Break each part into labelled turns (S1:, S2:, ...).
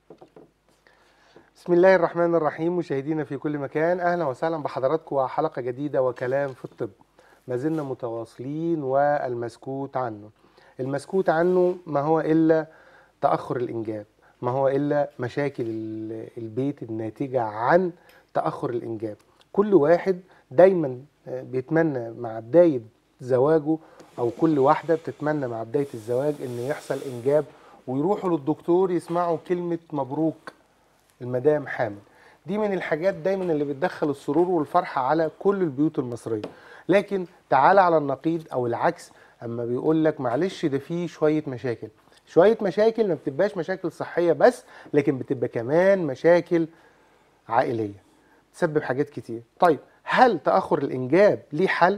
S1: بسم الله الرحمن الرحيم مشاهدينا في كل مكان اهلا وسهلا بحضراتكم وحلقه جديده وكلام في الطب ما زلنا متواصلين والمسكوت عنه المسكوت عنه ما هو الا تاخر الانجاب ما هو الا مشاكل ال- البيت الناتجه عن تاخر الانجاب كل واحد دايما آه، بيتمنى مع بدايه زواجه او كل واحده بتتمنى مع بدايه الزواج ان يحصل انجاب ويروحوا للدكتور يسمعوا كلمه مبروك المدام حامل دي من الحاجات دايما اللي بتدخل السرور والفرحة على كل البيوت المصرية لكن تعالى على النقيض او العكس اما بيقول لك معلش ده فيه شوية مشاكل شوية مشاكل ما بتبقاش مشاكل صحية بس لكن بتبقى كمان مشاكل عائلية تسبب حاجات كتير طيب هل تأخر الإنجاب ليه حل؟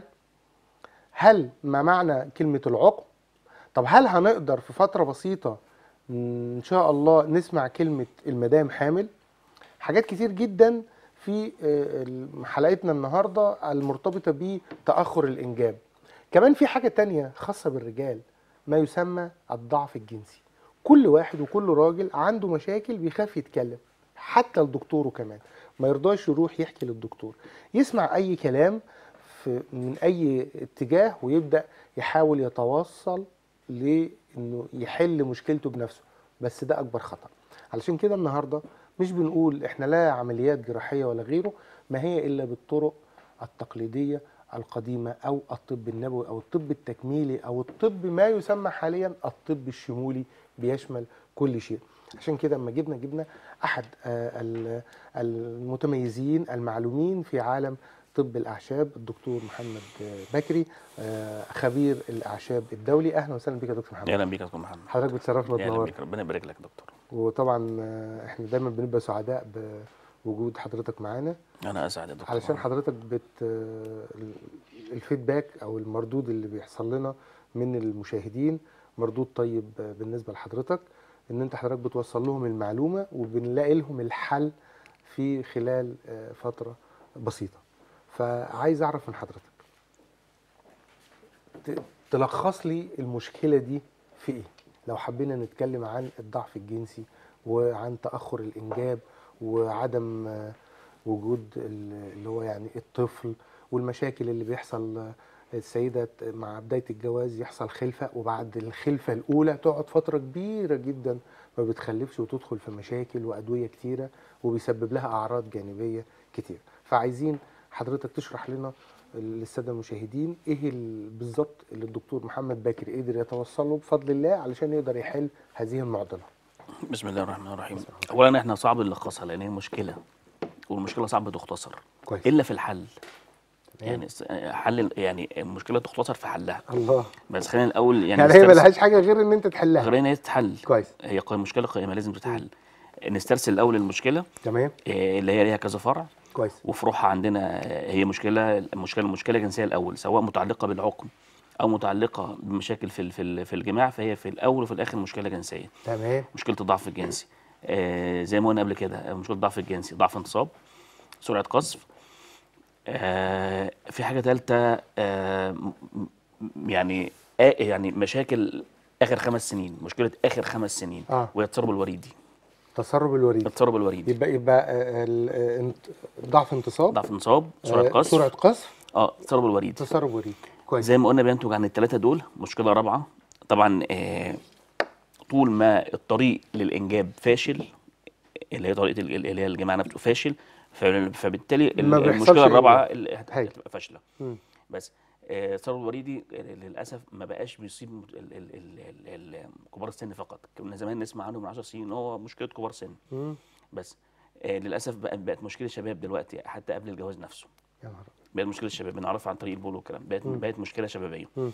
S1: هل ما معنى كلمة العقم؟ طب هل هنقدر في فترة بسيطة ان شاء الله نسمع كلمة المدام حامل حاجات كتير جدا في آه، حلقتنا النهاردة المرتبطة بتأخر الإنجاب كمان في حاجة تانية خاصة بالرجال ما يسمى الضعف الجنسي كل واحد وكل راجل عنده مشاكل بيخاف يتكلم حتى لدكتوره كمان ما يرضاش يروح يحكي للدكتور يسمع أي كلام في من أي اتجاه ويبدأ يحاول يتوصل لانه يحل مشكلته بنفسه بس ده اكبر خطا علشان كده النهارده مش بنقول احنا لا عمليات جراحيه ولا غيره ما هي الا بالطرق التقليديه القديمه او الطب النبوي او الطب التكميلي او الطب ما يسمى حاليا الطب الشمولي بيشمل كل شيء عشان كده اما جبنا جبنا احد آه، ال- المتميزين المعلومين في عالم طب الاعشاب الدكتور محمد آه، بكري آه، خبير الاعشاب الدولي اهلا وسهلا بك يا دكتور محمد
S2: اهلا بيك يا دكتور محمد
S1: حضرتك بتشرفنا
S2: اهلا
S1: وتنور
S2: بيك ربنا يبارك لك يا دكتور
S1: وطبعا آه، احنا دايما بنبقى سعداء بوجود حضرتك معانا
S2: انا اسعد يا دكتور
S1: علشان حضرتك بت آه، الفيدباك او المردود اللي بيحصل لنا من المشاهدين مردود طيب آه، بالنسبه لحضرتك ان انت حضرتك بتوصل لهم المعلومه وبنلاقي لهم الحل في خلال آه، فتره بسيطه فعايز اعرف من حضرتك ت- تلخص لي المشكله دي في ايه لو حبينا نتكلم عن الضعف الجنسي وعن تاخر الانجاب وعدم آه، وجود ال- اللي هو يعني الطفل والمشاكل اللي بيحصل آه، السيدة مع بداية الجواز يحصل خلفة وبعد الخلفة الأولى تقعد فترة كبيرة جدا ما بتخلفش وتدخل في مشاكل وأدوية كتيرة وبيسبب لها أعراض جانبية كتير فعايزين حضرتك تشرح لنا للسادة المشاهدين ايه ال- بالظبط اللي الدكتور محمد باكر قدر يتوصل له بفضل الله علشان يقدر يحل هذه المعضلة
S2: بسم الله الرحمن الرحيم اولا احنا صعب نلخصها لان هي مشكله والمشكله صعب تختصر
S1: كويس
S2: الا في الحل
S1: تمام.
S2: يعني س- حل يعني المشكله تختصر في حلها
S1: الله
S2: بس خلينا الاول يعني,
S1: يعني هي
S2: نسترسل-
S1: ملهاش حاجة غير ان انت تحلها
S2: غير ان هي تتحل
S1: كويس
S2: هي قا- مشكله قائمه لازم تتحل نسترسل الاول المشكله
S1: تمام
S2: آه، اللي هي ليها كذا فرع
S1: كويس
S2: وفروعها عندنا آه، هي مشكله المشكله المشكله جنسيه الاول سواء متعلقه بالعقم او متعلقه بمشاكل في ال- في ال- في الجماع فهي في الاول وفي الاخر مشكله جنسيه
S1: تمام
S2: مشكله الضعف الجنسي آه زي ما قلنا قبل كده آه، مشكله الضعف الجنسي ضعف انتصاب سرعه قذف آه في حاجه ثالثه آه م- م- يعني آه يعني مشاكل اخر خمس سنين مشكله اخر خمس سنين
S1: اه
S2: وهي التسرب الوريدي
S1: تسرب الوريد
S2: التسرب الوريدي
S1: يبقى يبقى آه، ال- آه، انت- ضعف انتصاب
S2: ضعف انتصاب سرعه
S1: آه،
S2: قذف
S1: سرعه قذف
S2: اه التسرب الوريدي
S1: تسرب وريد كويس
S2: زي ما قلنا بينتج عن الثلاثه دول مشكله رابعه طبعا آه طول ما الطريق للانجاب فاشل اللي هي طريقه ال- اللي هي الجماعه نفسه فاشل ف- فبالتالي ال-
S1: ما بيحصلش
S2: المشكله الرابعه
S1: إنجاب.
S2: اللي هت-
S1: هاي.
S2: هتبقى فاشله
S1: مم.
S2: بس آه، الثروه الوريدي للاسف ما بقاش بيصيب ال- ال- ال- ال- ال- كبار السن فقط كنا زمان نسمع عنه من 10 سنين ان هو مشكله كبار سن
S1: مم.
S2: بس آه، للاسف بقت بقت مشكله شباب دلوقتي حتى قبل الجواز نفسه
S1: يا نهار
S2: بقت مشكله شباب بنعرفها عن طريق البول والكلام بقت
S1: مم.
S2: بقت مشكله شبابيه
S1: مم.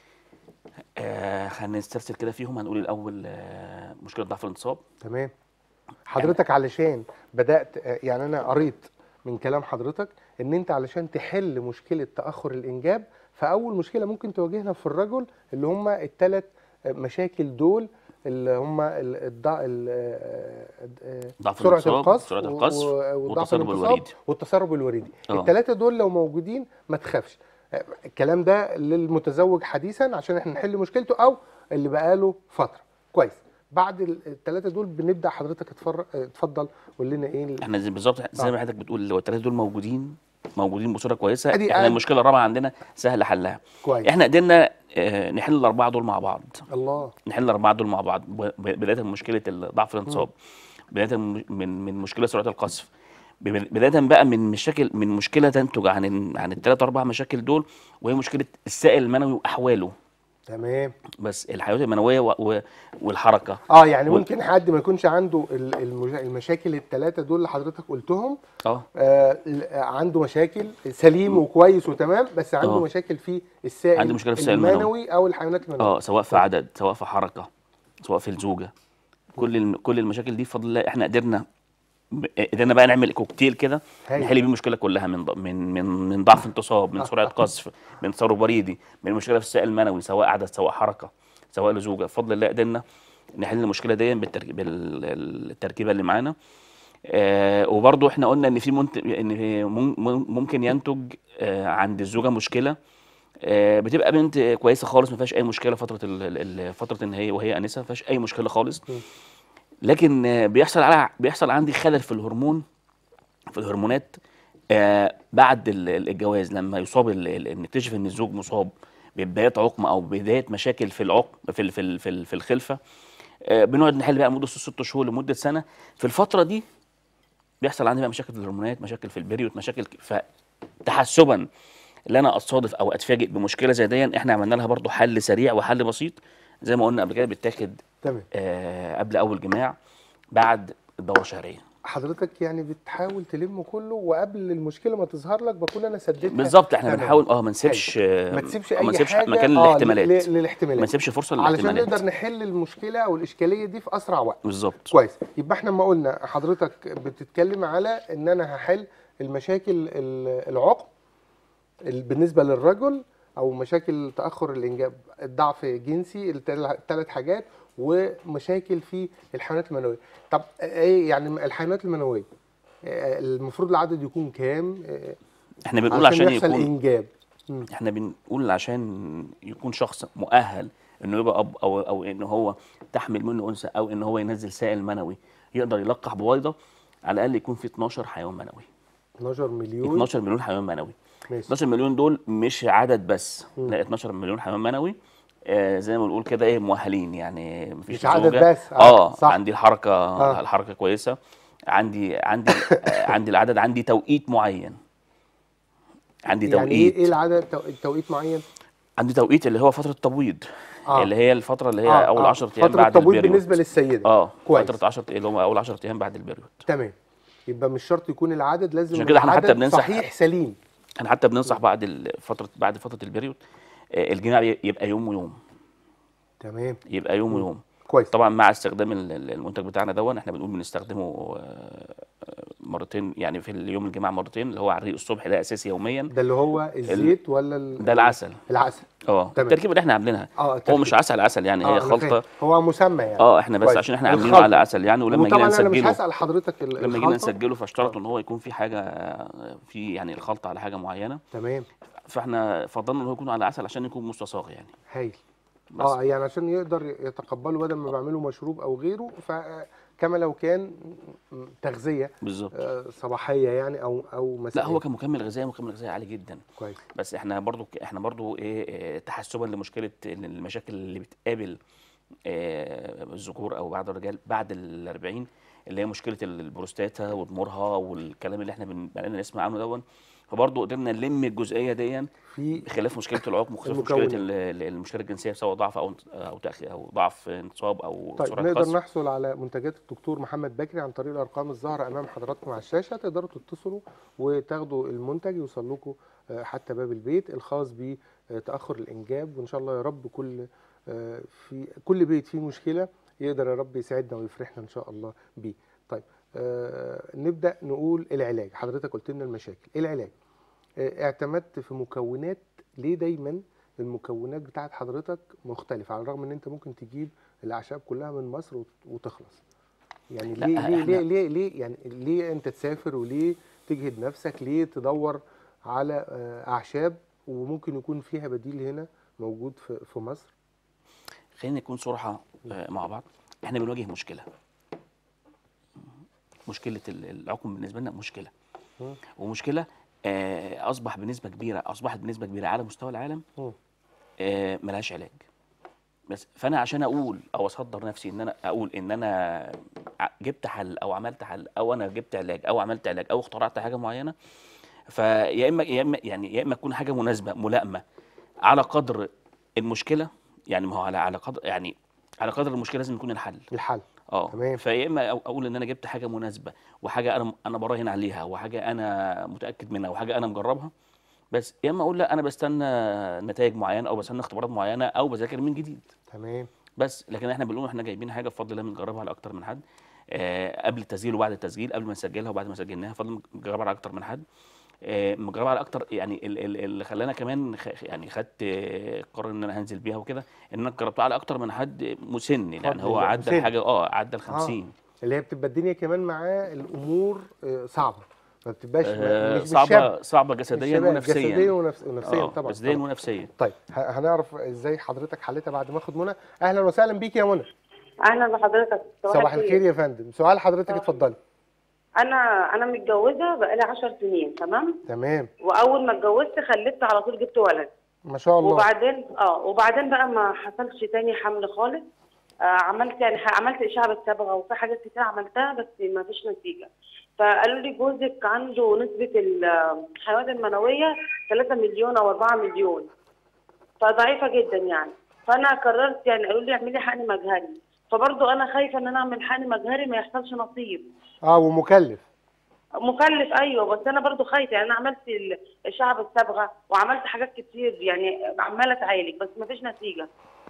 S2: آه هنسترسل كده فيهم هنقول الاول آه مشكله ضعف الانتصاب
S1: تمام حضرتك علشان بدات آه، يعني انا قريت من كلام حضرتك ان انت علشان تحل مشكله تاخر الانجاب فاول مشكله ممكن تواجهنا في الرجل اللي هم الثلاث مشاكل دول اللي هم ال- الضع ال- آه، آه،
S2: ضعف
S1: سرعه
S2: الانتصاب،
S1: القذف
S2: سرعة
S1: و-
S2: القذف،
S1: و- وضعف
S2: والتسرب
S1: الانتصاب
S2: الوريدي.
S1: والتسرب الوريدي
S2: آه.
S1: الثلاثه دول لو موجودين ما تخافش آه، الكلام ده للمتزوج حديثا عشان احنا نحل مشكلته او اللي بقاله فتره كويس بعد الثلاثه دول بنبدا حضرتك اتفر- اتفضل قول لنا ايه ال-
S2: احنا زي بالظبط زي ما حضرتك بتقول لو الثلاثه دول موجودين موجودين بصوره كويسه
S1: أدي-
S2: احنا
S1: أدي-
S2: المشكله الرابعه عندنا سهل حلها
S1: كويس
S2: احنا قدرنا آه، نحل الاربعه دول مع بعض
S1: الله
S2: نحل الاربعه دول مع بعض ب- ب- بدايه من مشكله ال- ضعف الانتصاب بدايه من من من مشكله سرعه القذف ب- بدايه بقى من مشاكل من مشكله تنتج عن ال- عن الثلاث اربع مشاكل دول وهي مشكله السائل المنوي واحواله
S1: تمام
S2: بس الحيوانات المنويه و- و- والحركه
S1: اه يعني
S2: وال-
S1: ممكن حد ما يكونش عنده ال- المج- المشاكل الثلاثه دول اللي حضرتك قلتهم
S2: اه
S1: آه ال- عنده مشاكل سليم وكويس وتمام بس عنده
S2: آه.
S1: مشاكل في السائل
S2: عنده مشكلة في السائل المنوي.
S1: المنوي او الحيوانات المنويه
S2: اه سواء في عدد سواء في حركه سواء في الزوجه كل الم... كل المشاكل دي بفضل الله احنا قدرنا ب- قدرنا بقى نعمل كوكتيل كده
S1: هايل.
S2: نحل بيه المشكله كلها من ض- من من من ضعف انتصاب من سرعه قذف من ثروه بريدي من مشكله في السائل المنوي سواء عدد سواء حركه سواء لزوجه بفضل الله قدرنا نحل المشكله دي بالتركيب بالتركيبه اللي معانا آه وبرضه احنا قلنا ان في منت... ان في مم- مم- ممكن ينتج آه عند الزوجه مشكله آه، بتبقى بنت كويسه خالص ما فيهاش اي مشكله فتره ال- ال- ال- فتره ان هي وهي انسه ما فيهاش اي مشكله خالص لكن آه، بيحصل على بيحصل عندي خلل في الهرمون في الهرمونات آه، بعد ال- ال- الجواز لما يصاب ال- ال- نكتشف ان الزوج مصاب ببدايات عقم او بدايه مشاكل في العقم في ال- في ال- في ال- في الخلفه آه، بنقعد نحل بقى مده ست شهور لمده سنه في الفتره دي بيحصل عندي بقى مشاكل في الهرمونات مشاكل في البريود مشاكل ك- فتحسبا اللي انا اتصادف او اتفاجئ بمشكله زي دي احنا عملنا لها برضو حل سريع وحل بسيط زي ما قلنا قبل كده بيتاخد
S1: تمام
S2: آه قبل اول جماع بعد الدوره الشهريه
S1: حضرتك يعني بتحاول تلم كله وقبل المشكله ما تظهر لك بكون انا سددتها
S2: بالظبط احنا
S1: تمام.
S2: بنحاول اه ما نسيبش آه
S1: ما تسيبش
S2: آه،
S1: اي
S2: ما نسيبش
S1: حاجه
S2: مكان
S1: آه،
S2: للاحتمالات
S1: ل- للاحتمالات
S2: ما نسيبش فرصه
S1: علشان
S2: للاحتمالات
S1: نقدر نحل المشكله او الاشكاليه دي في اسرع وقت
S2: بالظبط
S1: كويس يبقى احنا ما قلنا حضرتك بتتكلم على ان انا هحل المشاكل ال- العقم ال- بالنسبه للرجل او مشاكل تاخر الانجاب الضعف الجنسي الثلاث حاجات ومشاكل في الحيوانات المنويه طب ايه يعني الحيوانات المنويه آه، المفروض العدد يكون كام آه،
S2: احنا بنقول عشان
S1: يحصل
S2: يكون
S1: انجاب مم.
S2: احنا بنقول عشان يكون شخص مؤهل انه يبقى اب او او ان هو تحمل منه انثى او ان هو ينزل سائل منوي يقدر يلقح بويضه على الاقل يكون في 12 حيوان منوي
S1: 12 مليون
S2: 12 مليون حيوان منوي
S1: ماشي
S2: 12 مليون دول مش عدد بس لا 12 مليون حيوان منوي آه زي ما بنقول كده ايه مؤهلين يعني مفيش
S1: مش عدد
S2: زوجة.
S1: بس، آه،
S2: اه
S1: صح.
S2: عندي الحركه
S1: آه.
S2: آه. الحركه كويسه عندي عندي آه عندي العدد عندي توقيت معين عندي
S1: يعني ايه
S2: توقيت
S1: ايه العدد تو- توقيت معين
S2: عندي توقيت اللي هو فتره التبويض
S1: آه.
S2: آه. اللي هي الفتره اللي هي
S1: آه،
S2: آه اول
S1: آه.
S2: 10 ايام
S1: فتره
S2: بعد
S1: التبويض
S2: البريود
S1: بالنسبه للسيده
S2: اه
S1: كويس.
S2: فتره 10 اللي هم اول 10 ايام بعد البريود
S1: تمام يبقى مش شرط يكون العدد لازم
S2: عشان كده احنا حتى
S1: العدد
S2: بننصح-
S1: صحيح سليم
S2: احنا حتى بننصح بعد ال- فتره بعد فتره البريود آه الجماع يبقى يوم ويوم
S1: تمام
S2: يبقى يوم ويوم
S1: كويس
S2: طبعا مع استخدام ال- ال- المنتج بتاعنا دون احنا بنقول بنستخدمه آه، آه، مرتين يعني في اليوم الجماعه مرتين اللي هو على الريق الصبح ده اساسي يوميا
S1: ده اللي هو الزيت ولا ال...
S2: ده العسل
S1: العسل
S2: اه
S1: تمام.
S2: التركيبه اللي احنا عاملينها
S1: اه
S2: هو
S1: التركيب.
S2: مش عسل عسل يعني
S1: آه،
S2: هي
S1: أنا فاهم.
S2: خلطه
S1: هو مسمى يعني
S2: اه احنا بس
S1: كويس.
S2: عشان احنا عاملينه
S1: الخلطة.
S2: على عسل يعني ولما جينا
S1: وطبعا انا مش
S2: نسجله
S1: هسال حضرتك ال-
S2: لما جينا
S1: الخلطة.
S2: نسجله فاشترطوا ان هو يكون في حاجه آه، في يعني الخلطه على حاجه معينه
S1: تمام
S2: فاحنا فضلنا ان هو يكون على عسل عشان يكون مستصاغ يعني
S1: هايل
S2: بس
S1: اه يعني عشان يقدر يتقبله بدل ما بعمله مشروب او غيره فكما لو كان م- تغذيه
S2: بالظبط
S1: آه، صباحيه يعني او او
S2: لا
S1: مسائيه
S2: هو كمكمل غذائي مكمل غذائي عالي جدا
S1: كويس
S2: بس احنا برضو احنا برضو ايه إيه، تحسبا لمشكله إن المشاكل اللي بتقابل آه، الذكور او بعض الرجال بعد ال 40 اللي هي مشكله البروستاتا وضمورها والكلام اللي احنا بن- بقينا نسمع عنه دون فبرضه قدرنا نلم الجزئيه دي
S1: في
S2: بخلاف مشكله العقم وخلاف مشكله
S1: المكونات.
S2: ال- ال- المشكله الجنسيه سواء ضعف او او تاخير او ضعف انتصاب او
S1: طيب
S2: سرعه
S1: نقدر
S2: قذف
S1: نحصل على منتجات الدكتور محمد بكري عن طريق الارقام الظاهره امام حضراتكم على الشاشه تقدروا تتصلوا وتاخدوا المنتج يوصل لكم آه، حتى باب البيت الخاص بتاخر الانجاب وان شاء الله يا رب كل آه، في كل بيت فيه مشكله يقدر يا رب يسعدنا ويفرحنا ان شاء الله بيه طيب آه، نبدا نقول العلاج حضرتك قلت لنا المشاكل ايه العلاج آه، اعتمدت في مكونات ليه دايما المكونات بتاعت حضرتك مختلفة على الرغم ان انت ممكن تجيب الاعشاب كلها من مصر وت- وتخلص يعني
S2: لا،
S1: ليه ليه
S2: إحنا-
S1: ليه ليه ليه يعني ليه انت تسافر وليه تجهد نفسك ليه تدور على آه، اعشاب وممكن يكون فيها بديل هنا موجود في في مصر
S2: خلينا نكون صراحه آه، مع بعض احنا بنواجه مشكله مشكله ال- العقم بالنسبه لنا مشكله
S1: مم.
S2: ومشكله آه، اصبح بنسبه كبيره اصبحت بنسبه كبيره على مستوى العالم
S1: مم.
S2: آه، ملهاش علاج بس فانا عشان اقول او اصدر نفسي ان انا اقول ان انا ع- جبت حل او عملت حل او انا جبت علاج او عملت علاج او اخترعت حاجه معينه فيا اما يا اما يعني يا اما تكون حاجه مناسبه ملائمه على قدر المشكله يعني ما هو على على قدر يعني على قدر المشكله لازم يكون الحل
S1: الحل
S2: اه
S1: تمام.
S2: فيا اما أو- اقول ان انا جبت حاجه مناسبه وحاجه انا انا براهن عليها وحاجه انا متاكد منها وحاجه انا مجربها بس يا اما اقول لا انا بستنى نتائج معينه او بستنى اختبارات معينه او بذاكر من جديد
S1: تمام
S2: بس لكن احنا بنقول احنا جايبين حاجه بفضل الله بنجربها على اكتر من حد آه قبل التسجيل وبعد التسجيل قبل ما نسجلها وبعد ما سجلناها بفضل مجربها على اكتر من حد آه مجربها على اكتر يعني ال- ال- اللي خلانا كمان خ- يعني خدت آه، قرار ان انا هنزل بيها وكده ان انا جربتها على اكتر من حد مسن يعني
S1: بفضل
S2: هو
S1: الله،
S2: عدى
S1: مسن.
S2: الحاجه اه عدى ال 50
S1: اللي هي بتبقى الدنيا كمان معاه الامور آه، صعبه ما بتبقاش
S2: آه
S1: مش بالشاب
S2: صعبه صعبه
S1: مش
S2: جسديا
S1: شباب،
S2: ونفسيا
S1: جسديا ونفس... ونفسيا
S2: آه،
S1: طبعا
S2: جسديا
S1: طبعا.
S2: ونفسيا
S1: طيب ه- هنعرف ازاي حضرتك حلتها بعد ما اخد منى اهلا وسهلا بيك يا منى
S3: اهلا بحضرتك
S1: صباح الخير يا فندم سؤال حضرتك
S3: صباح
S1: اتفضلي
S3: انا انا متجوزه بقالي 10 سنين تمام
S1: تمام
S3: واول ما اتجوزت خلفت على طول جبت ولد
S1: ما شاء الله
S3: وبعدين اه وبعدين بقى ما حصلش تاني حمل خالص آه عملت يعني ح- عملت اشعه بالصبغه وفي حاجات كتير عملتها بس ما فيش نتيجه فقالوا لي جوزك عنده نسبه الحيوانات المنويه 3 مليون او 4 مليون فضعيفه جدا يعني فانا قررت يعني قالوا لي اعملي حقن مجهري فبرضه انا خايفه ان انا اعمل حقن مجهري ما يحصلش نصيب
S1: اه ومكلف
S3: مكلف ايوه بس انا برضو خايفه يعني انا عملت الشعب الصبغه وعملت حاجات كتير يعني عماله اتعالج بس مفيش نتيجه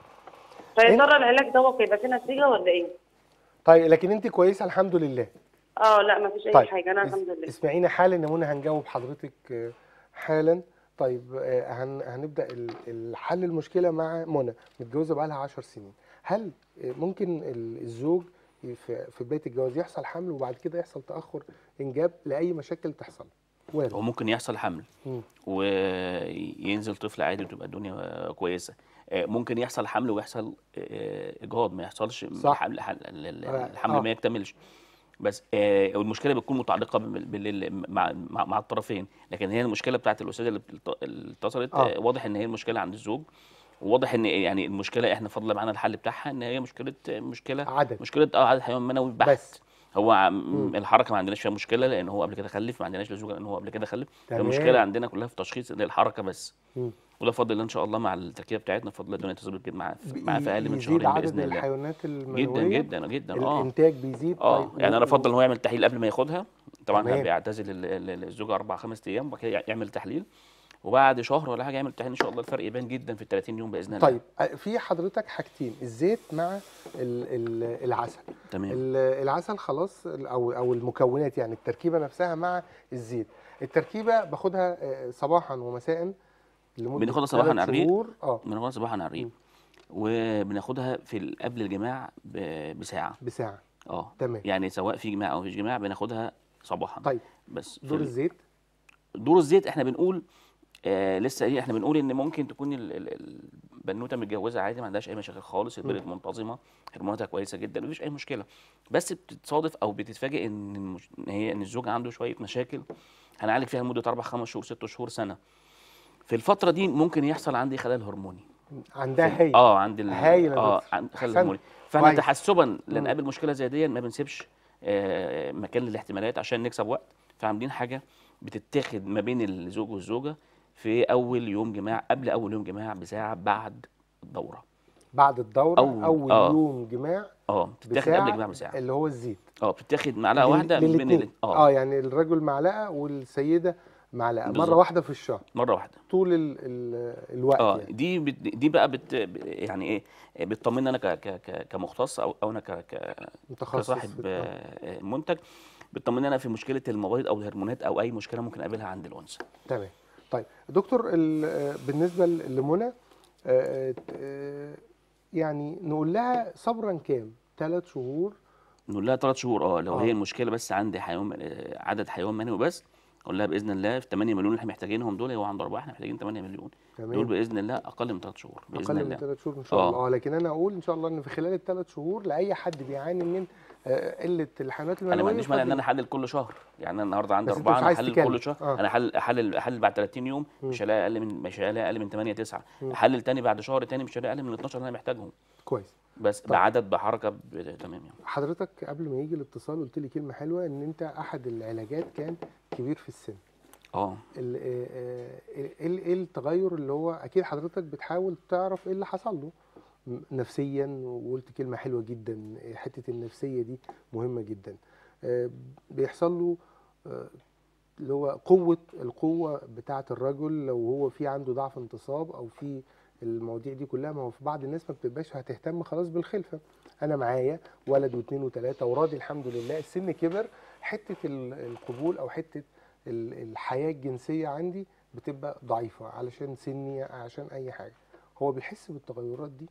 S3: فيا
S1: إيه؟
S3: ترى العلاج دوت هيبقى فيه نتيجه ولا ايه؟
S1: طيب لكن انت كويسه الحمد لله
S3: اه لا مفيش اي
S1: طيب
S3: حاجه انا
S1: اس-
S3: الحمد لله
S1: اسمعينا حالا يا منى هنجاوب حضرتك آه، حالا طيب آه، هن... هنبدا ال- الحل المشكله مع منى متجوزه بقى لها 10 سنين هل آه، ممكن ال- الزوج في في بدايه الجواز يحصل حمل وبعد كده يحصل تاخر انجاب لاي مشاكل تحصل وارد
S2: هو ممكن يحصل حمل
S1: مم.
S2: وينزل طفل عادي وتبقى الدنيا كويسه آه، ممكن يحصل حمل ويحصل آه، اجهاض ما يحصلش
S1: صح.
S2: حمل حل- ال- ال-
S1: آه،
S2: الحمل
S1: آه.
S2: ما يكتملش بس آه، والمشكله بتكون متعلقه بال- بال- مع مع مع الطرفين لكن هي المشكله بتاعت الاستاذه اللي بتلت- اللي اتصلت
S1: آه.
S2: آه، واضح ان هي المشكله عند الزوج وواضح ان يعني المشكله احنا فضل معانا الحل بتاعها ان هي مشكله مشكله
S1: عدد
S2: مشكله اه عدد حيوان منوي بحت
S1: بس.
S2: هو عم- الحركه ما عندناش فيها مشكله لان هو قبل كده خلف ما عندناش لزوجه لان هو قبل كده خلف
S1: تمام.
S2: المشكله عندنا كلها في تشخيص ان الحركه بس
S1: مم.
S2: وده بفضل الله ان شاء الله مع التركيبه بتاعتنا بفضل الله الدنيا تظبط جدا مع مع في اقل من
S1: يزيد
S2: شهرين
S1: عدد
S2: باذن الله
S1: الحيوانات
S2: جدا
S1: المنويه
S2: جدا جدا اه
S1: الانتاج بيزيد
S2: اه
S1: طيب
S2: يعني انا
S1: و-
S2: افضل ان هو يعمل تحليل قبل ما ياخدها طبعا
S1: تمام.
S2: بيعتزل ال- ال- الزوجه اربع خمس ايام وبعد كده يعمل تحليل وبعد شهر ولا حاجه يعمل تحليل ان شاء الله الفرق يبان جدا في ال 30 يوم باذن الله
S1: طيب آه، في حضرتك حاجتين الزيت مع ال- ال- العسل
S2: تمام
S1: ال- العسل خلاص ال- او او المكونات يعني التركيبه نفسها مع الزيت التركيبه باخدها آه، صباحا ومساء لمده
S2: بناخدها صباحاً
S1: ثلاث
S2: على الريق.
S1: شهور. اه
S2: بناخدها صباحا على الريق وبناخدها في ال- قبل الجماع ب- بساعه
S1: بساعه
S2: اه
S1: تمام
S2: يعني سواء في جماع او مفيش جماع بناخدها صباحا
S1: طيب
S2: بس في
S1: دور
S2: ال-
S1: الزيت
S2: دور الزيت احنا بنقول آه لسه ايه احنا بنقول ان ممكن تكون ال- ال- البنوته متجوزه عادي ما عندهاش اي مشاكل خالص البنت منتظمه هرموناتها كويسه جدا مفيش اي مشكله بس بتتصادف او بتتفاجئ ان المش... ان هي ان الزوج عنده شويه مشاكل هنعالج فيها لمده اربع خمس شهور ست شهور سنه في الفتره دي ممكن يحصل عندي خلل هرموني
S1: عندها هي
S2: اه عند ال...
S1: هايل يا
S2: اه
S1: دكتور.
S2: عند خلل
S1: أحسنت.
S2: هرموني فاحنا
S1: كويس.
S2: تحسبا
S1: مم.
S2: لنقابل مشكله زي دي ما بنسيبش آه مكان للاحتمالات عشان نكسب وقت فعاملين حاجه بتتاخد ما بين الزوج والزوجه في اول يوم جماع قبل اول يوم جماع بساعه بعد الدوره
S1: بعد الدوره
S2: أول-
S1: اول
S2: آه.
S1: يوم جماع
S2: اه بتتاخد قبل الجماع بساعه
S1: اللي هو الزيت
S2: اه بتتاخد معلقه
S1: لل-
S2: واحده من بين
S1: للاتنين.
S2: ال-
S1: اه
S2: اه
S1: يعني الرجل معلقه والسيده معلقه مره
S2: بالظبط.
S1: واحده في الشهر
S2: مره واحده
S1: طول ال ال الوقت
S2: اه
S1: يعني
S2: دي بت... دي بقى بت... يعني ايه بتطمني انا ك... ك... ك... كمختص او او انا ك... ك...
S1: متخصص
S2: كصاحب
S1: في-
S2: آه، آه، منتج بتطمني انا في مشكله المبايض او الهرمونات او اي مشكله ممكن اقابلها عند الانثى
S1: تمام طيب دكتور ال- آه، بالنسبه ل- لمنى آه، آه، يعني نقول لها صبرا كام ثلاث شهور
S2: نقول لها ثلاث شهور اه لو
S1: آه.
S2: هي المشكله بس عندي حيوان آه، عدد حيوان منوي بس اقول لها باذن الله في 8 مليون اللي احنا محتاجينهم دول هو عنده اربعه احنا محتاجين 8 مليون دول
S1: تمام
S2: باذن الله اقل من 3 شهور باذن
S1: اقل من
S2: الله
S1: ثلاث شهور ان شاء
S2: آه.
S1: الله اه لكن انا اقول ان شاء الله ان في خلال الثلاث شهور لاي حد بيعاني من آه، قله الحملات المنويه
S2: انا ما عنديش مانع ان
S1: فبي-
S2: انا احلل كل شهر يعني انا النهارده عندي
S1: بس أنت
S2: اربعه
S1: مش
S2: انا
S1: عايز
S2: احلل
S1: تكلف.
S2: كل شهر
S1: آه.
S2: انا احلل احلل احلل بعد 30 يوم مش هلاقي اقل من مش هلاقي اقل من 8 9 احلل تاني بعد شهر تاني مش هلاقي اقل من 12 اللي انا محتاجهم
S1: كويس
S2: بس بعدد بحركه ب- تمام يعني
S1: حضرتك قبل ما يجي الاتصال قلت لي كلمه حلوه ان انت احد العلاجات كان كبير في السن
S2: اه
S1: ال- آه، آه، ايه ايه التغير اللي هو اكيد حضرتك بتحاول تعرف ايه اللي حصل له م- نفسيا وقلت كلمه حلوه جدا حته النفسيه دي مهمه جدا آه، بيحصل له آه، اللي هو قوه القوه بتاعه الرجل لو هو في عنده ضعف انتصاب او في المواضيع دي كلها ما هو في بعض الناس ما بتبقاش هتهتم خلاص بالخلفه انا معايا ولد واثنين وثلاثه وراضي الحمد لله السن كبر حته ال- القبول او حته ال- الحياه الجنسيه عندي بتبقى ضعيفه علشان سني عشان اي حاجه هو بيحس بالتغيرات دي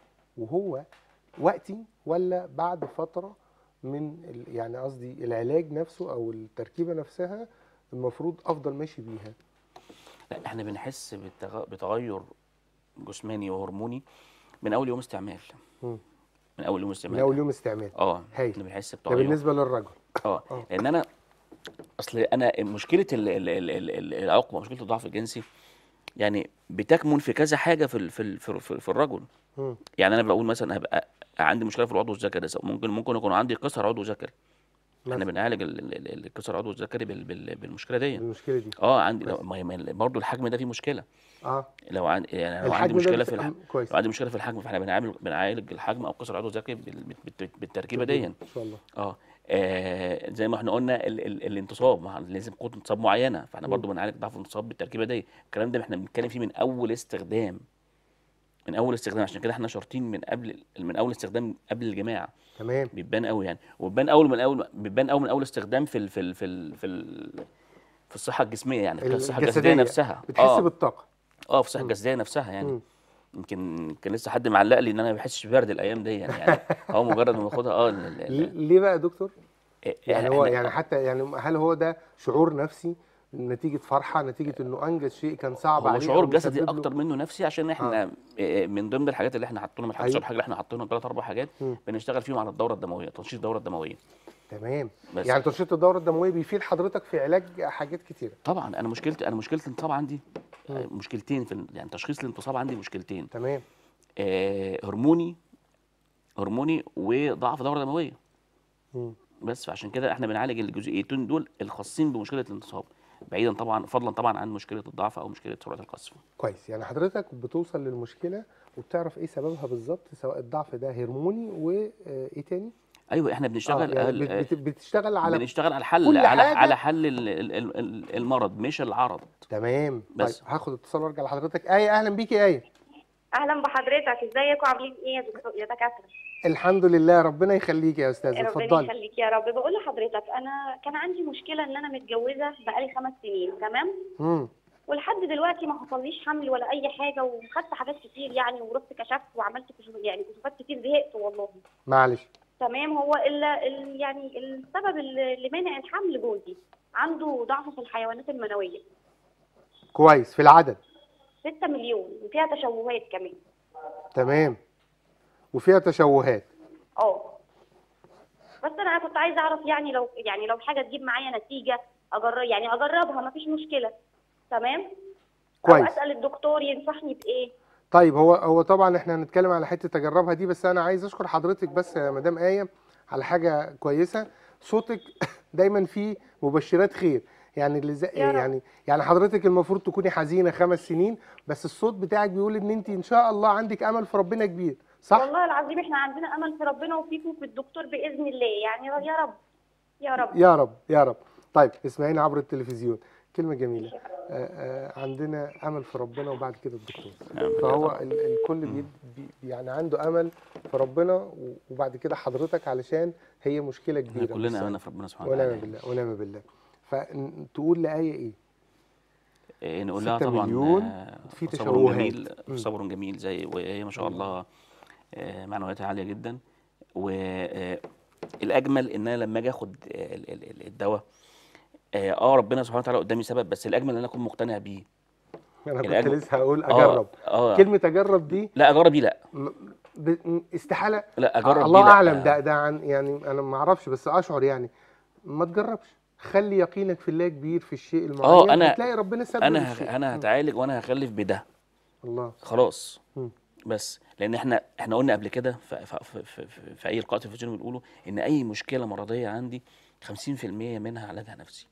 S1: وهو وقتي ولا بعد فتره من ال- يعني قصدي العلاج نفسه او التركيبه نفسها المفروض افضل ماشي بيها
S2: لا احنا بنحس بالتغ- بتغير جسماني وهرموني من اول يوم استعمال
S1: مم.
S2: من اول يوم استعمال
S1: من اول يوم استعمال
S2: اه
S1: هايل.
S2: احنا بنحس
S1: ده
S2: بتغير
S1: بالنسبه للرجل
S2: اه
S1: آه.
S2: لان انا اصل انا مشكله ال- ال- ال- ال- ال- العقم مشكله الضعف الجنسي يعني بتكمن في كذا حاجه في ال- في ال- في, في, في الرجل
S1: مم.
S2: يعني انا بقول مثلا هبقى عندي مشكله في العضو الذكري سواء ممكن ممكن يكون عندي كسر عضو ذكري احنا
S1: مثلا
S2: بنعالج ال- ال- ال- الكسر العضو الذكري بال- بال- بالمشكله دي
S1: المشكله دي
S2: اه عندي
S1: كويس.
S2: لو- ما هي- ما هي- برضه الحجم ده فيه مشكله
S1: اه
S2: لو عندي يعني لو
S1: الحجم
S2: عندي
S1: ده
S2: مشكله
S1: بت-
S2: في الح...
S1: كويس
S2: لو عندي مشكله في الحجم فاحنا بنعمل بنعالج الحجم او كسر العضو الذكري بال- بال- بالتركيبه دي
S1: ان شاء الله
S2: اه آه، زي ما احنا قلنا ال ال الانتصاب ما لازم قوه انتصاب معينه فاحنا برضو بنعالج ضعف الانتصاب بالتركيبه دي الكلام ده احنا بنتكلم فيه من اول استخدام من اول استخدام عشان كده احنا شرطين من قبل من اول استخدام قبل الجماع
S1: تمام
S2: بيبان قوي يعني وبيبان اول من اول بيبان اول من اول استخدام في ال في ال في ال في, ال في الصحه الجسميه يعني في الصحه الجسديه
S1: الجسديه
S2: نفسها
S1: بتحس
S2: اه
S1: بالطاقه
S2: اه في الصحه الجسديه نفسها يعني
S1: مم.
S2: يمكن كان لسه حد معلق لي ان انا ما بحسش ببرد الايام دي يعني, يعني هو مجرد ما باخدها اه ال- ال- ال-
S1: ليه بقى يا دكتور يعني هو
S2: إحنا-
S1: يعني حتى يعني هل هو ده شعور نفسي نتيجه فرحه نتيجه انه انجز شيء كان صعب
S2: هو
S1: عليه
S2: شعور
S1: أو
S2: جسدي
S1: مسبب له-
S2: اكتر منه نفسي عشان احنا آه. من ضمن الحاجات اللي احنا حاطينها من
S1: أيوة.
S2: 11 حاجه اللي احنا حاطينهم ثلاث اربع حاجات
S1: مم.
S2: بنشتغل فيهم على الدوره الدمويه تنشيط الدوره الدمويه
S1: تمام
S2: بس.
S1: يعني تنشيط الدوره الدمويه بيفيد حضرتك في علاج حاجات كتيره
S2: طبعا انا مشكلتي انا مشكله الانتصاب عندي آه، مشكلتين في ال- يعني تشخيص الانتصاب عندي مشكلتين
S1: تمام
S2: آه هرموني هرموني وضعف دوره دمويه
S1: مم.
S2: بس فعشان كده احنا بنعالج الجزئيتين دول الخاصين بمشكله الانتصاب بعيدا طبعا فضلا طبعا عن مشكله الضعف او مشكله سرعه القذف
S1: كويس يعني حضرتك بتوصل للمشكله وبتعرف ايه سببها بالظبط سواء الضعف ده هرموني وايه تاني
S2: ايوه احنا بنشتغل
S1: آه يعني
S2: ال-
S1: بت- بت- بتشتغل على
S2: بنشتغل على الحل
S1: كل
S2: على
S1: حاجة.
S2: على حل ال- ال- ال- ال- المرض مش العرض
S1: تمام
S2: بس.
S1: طيب هاخد اتصال وارجع لحضرتك ايه اهلا بيكي يا ايه
S4: اهلا بحضرتك ازيكم عاملين ايه يا دكتور يا دكاتره
S1: الحمد لله ربنا يخليك يا استاذه
S4: ربنا
S1: اتفضلي
S4: يخليك يا رب بقول لحضرتك انا كان عندي مشكله ان انا متجوزه بقالي خمس سنين تمام
S1: امم
S4: ولحد دلوقتي ما حصليش حمل ولا اي حاجه وخدت حاجات كتير يعني ورحت كشفت وعملت كشوف يعني كشوفات كتير زهقت والله
S1: معلش
S4: تمام هو الا ال- يعني السبب اللي اللي مانع الحمل جوزي عنده ضعف في الحيوانات المنويه
S1: كويس في العدد
S4: 6 مليون وفيها تشوهات كمان
S1: تمام وفيها تشوهات
S4: اه بس انا كنت عايزه اعرف يعني لو يعني لو حاجه تجيب معايا نتيجه اجرب يعني اجربها مفيش مشكله تمام
S1: كويس.
S4: او اسال الدكتور ينصحني بايه
S1: طيب هو هو طبعا احنا هنتكلم على حته تجربها دي بس انا عايز اشكر حضرتك بس يا مدام ايه على حاجه كويسه صوتك دايما فيه مبشرات خير يعني اللي زي
S4: يا رب.
S1: يعني يعني حضرتك المفروض تكوني حزينه خمس سنين بس الصوت بتاعك بيقول ان انت ان شاء الله عندك امل في ربنا كبير صح
S4: والله العظيم احنا عندنا امل في ربنا وفيكم في الدكتور باذن الله يعني يا رب يا رب
S1: يا رب يا رب طيب اسمعينا عبر التلفزيون كلمه جميله آه آه عندنا امل في ربنا وبعد كده الدكتور
S2: نعم،
S1: فهو
S2: طبعاً.
S1: ال- الكل بي بي يعني عنده امل في ربنا و- وبعد كده حضرتك علشان هي مشكله
S2: احنا
S1: كبيره
S2: كلنا
S1: مش
S2: امنا
S1: سهلة.
S2: في ربنا سبحانه
S1: ونعم
S2: وتعالى
S1: بالله ونعم بالله فتقول لآية ايه
S2: إيه، نقول لها
S1: 6
S2: طبعا
S1: مليون
S2: آه،
S1: في
S2: صبر
S1: تشوهات.
S2: جميل
S1: مم.
S2: صبر جميل زي وهي ما شاء الله آه، معنوياتها عاليه جدا والاجمل ان انا لما اجي اخد ال- ال- ال- الدواء اه آه، ربنا سبحانه وتعالى قدامي سبب بس الاجمل ان انا اكون مقتنع بيه
S1: انا كنت
S2: الأجمل-
S1: لسه هقول
S2: آه،
S1: اجرب
S2: اه
S1: كلمه اجرب دي
S2: لا اجرب دي لا
S1: م- ب- استحاله
S2: لا اجرب
S1: الله
S2: دي لا.
S1: اعلم ده ده عن يعني انا ما اعرفش بس اشعر يعني ما تجربش خلي يقينك في الله كبير في الشيء المعين
S2: أنا-
S1: تلاقي ربنا سبب
S2: انا
S1: الشيء
S2: ه- انا هتعالج وانا هخلف بده
S1: الله
S2: خلاص
S1: مم.
S2: بس لان احنا احنا قلنا قبل كده في, في, في, في, في, في اي لقاء تلفزيوني بنقوله ان اي مشكله مرضيه عندي 50% منها علاجها نفسي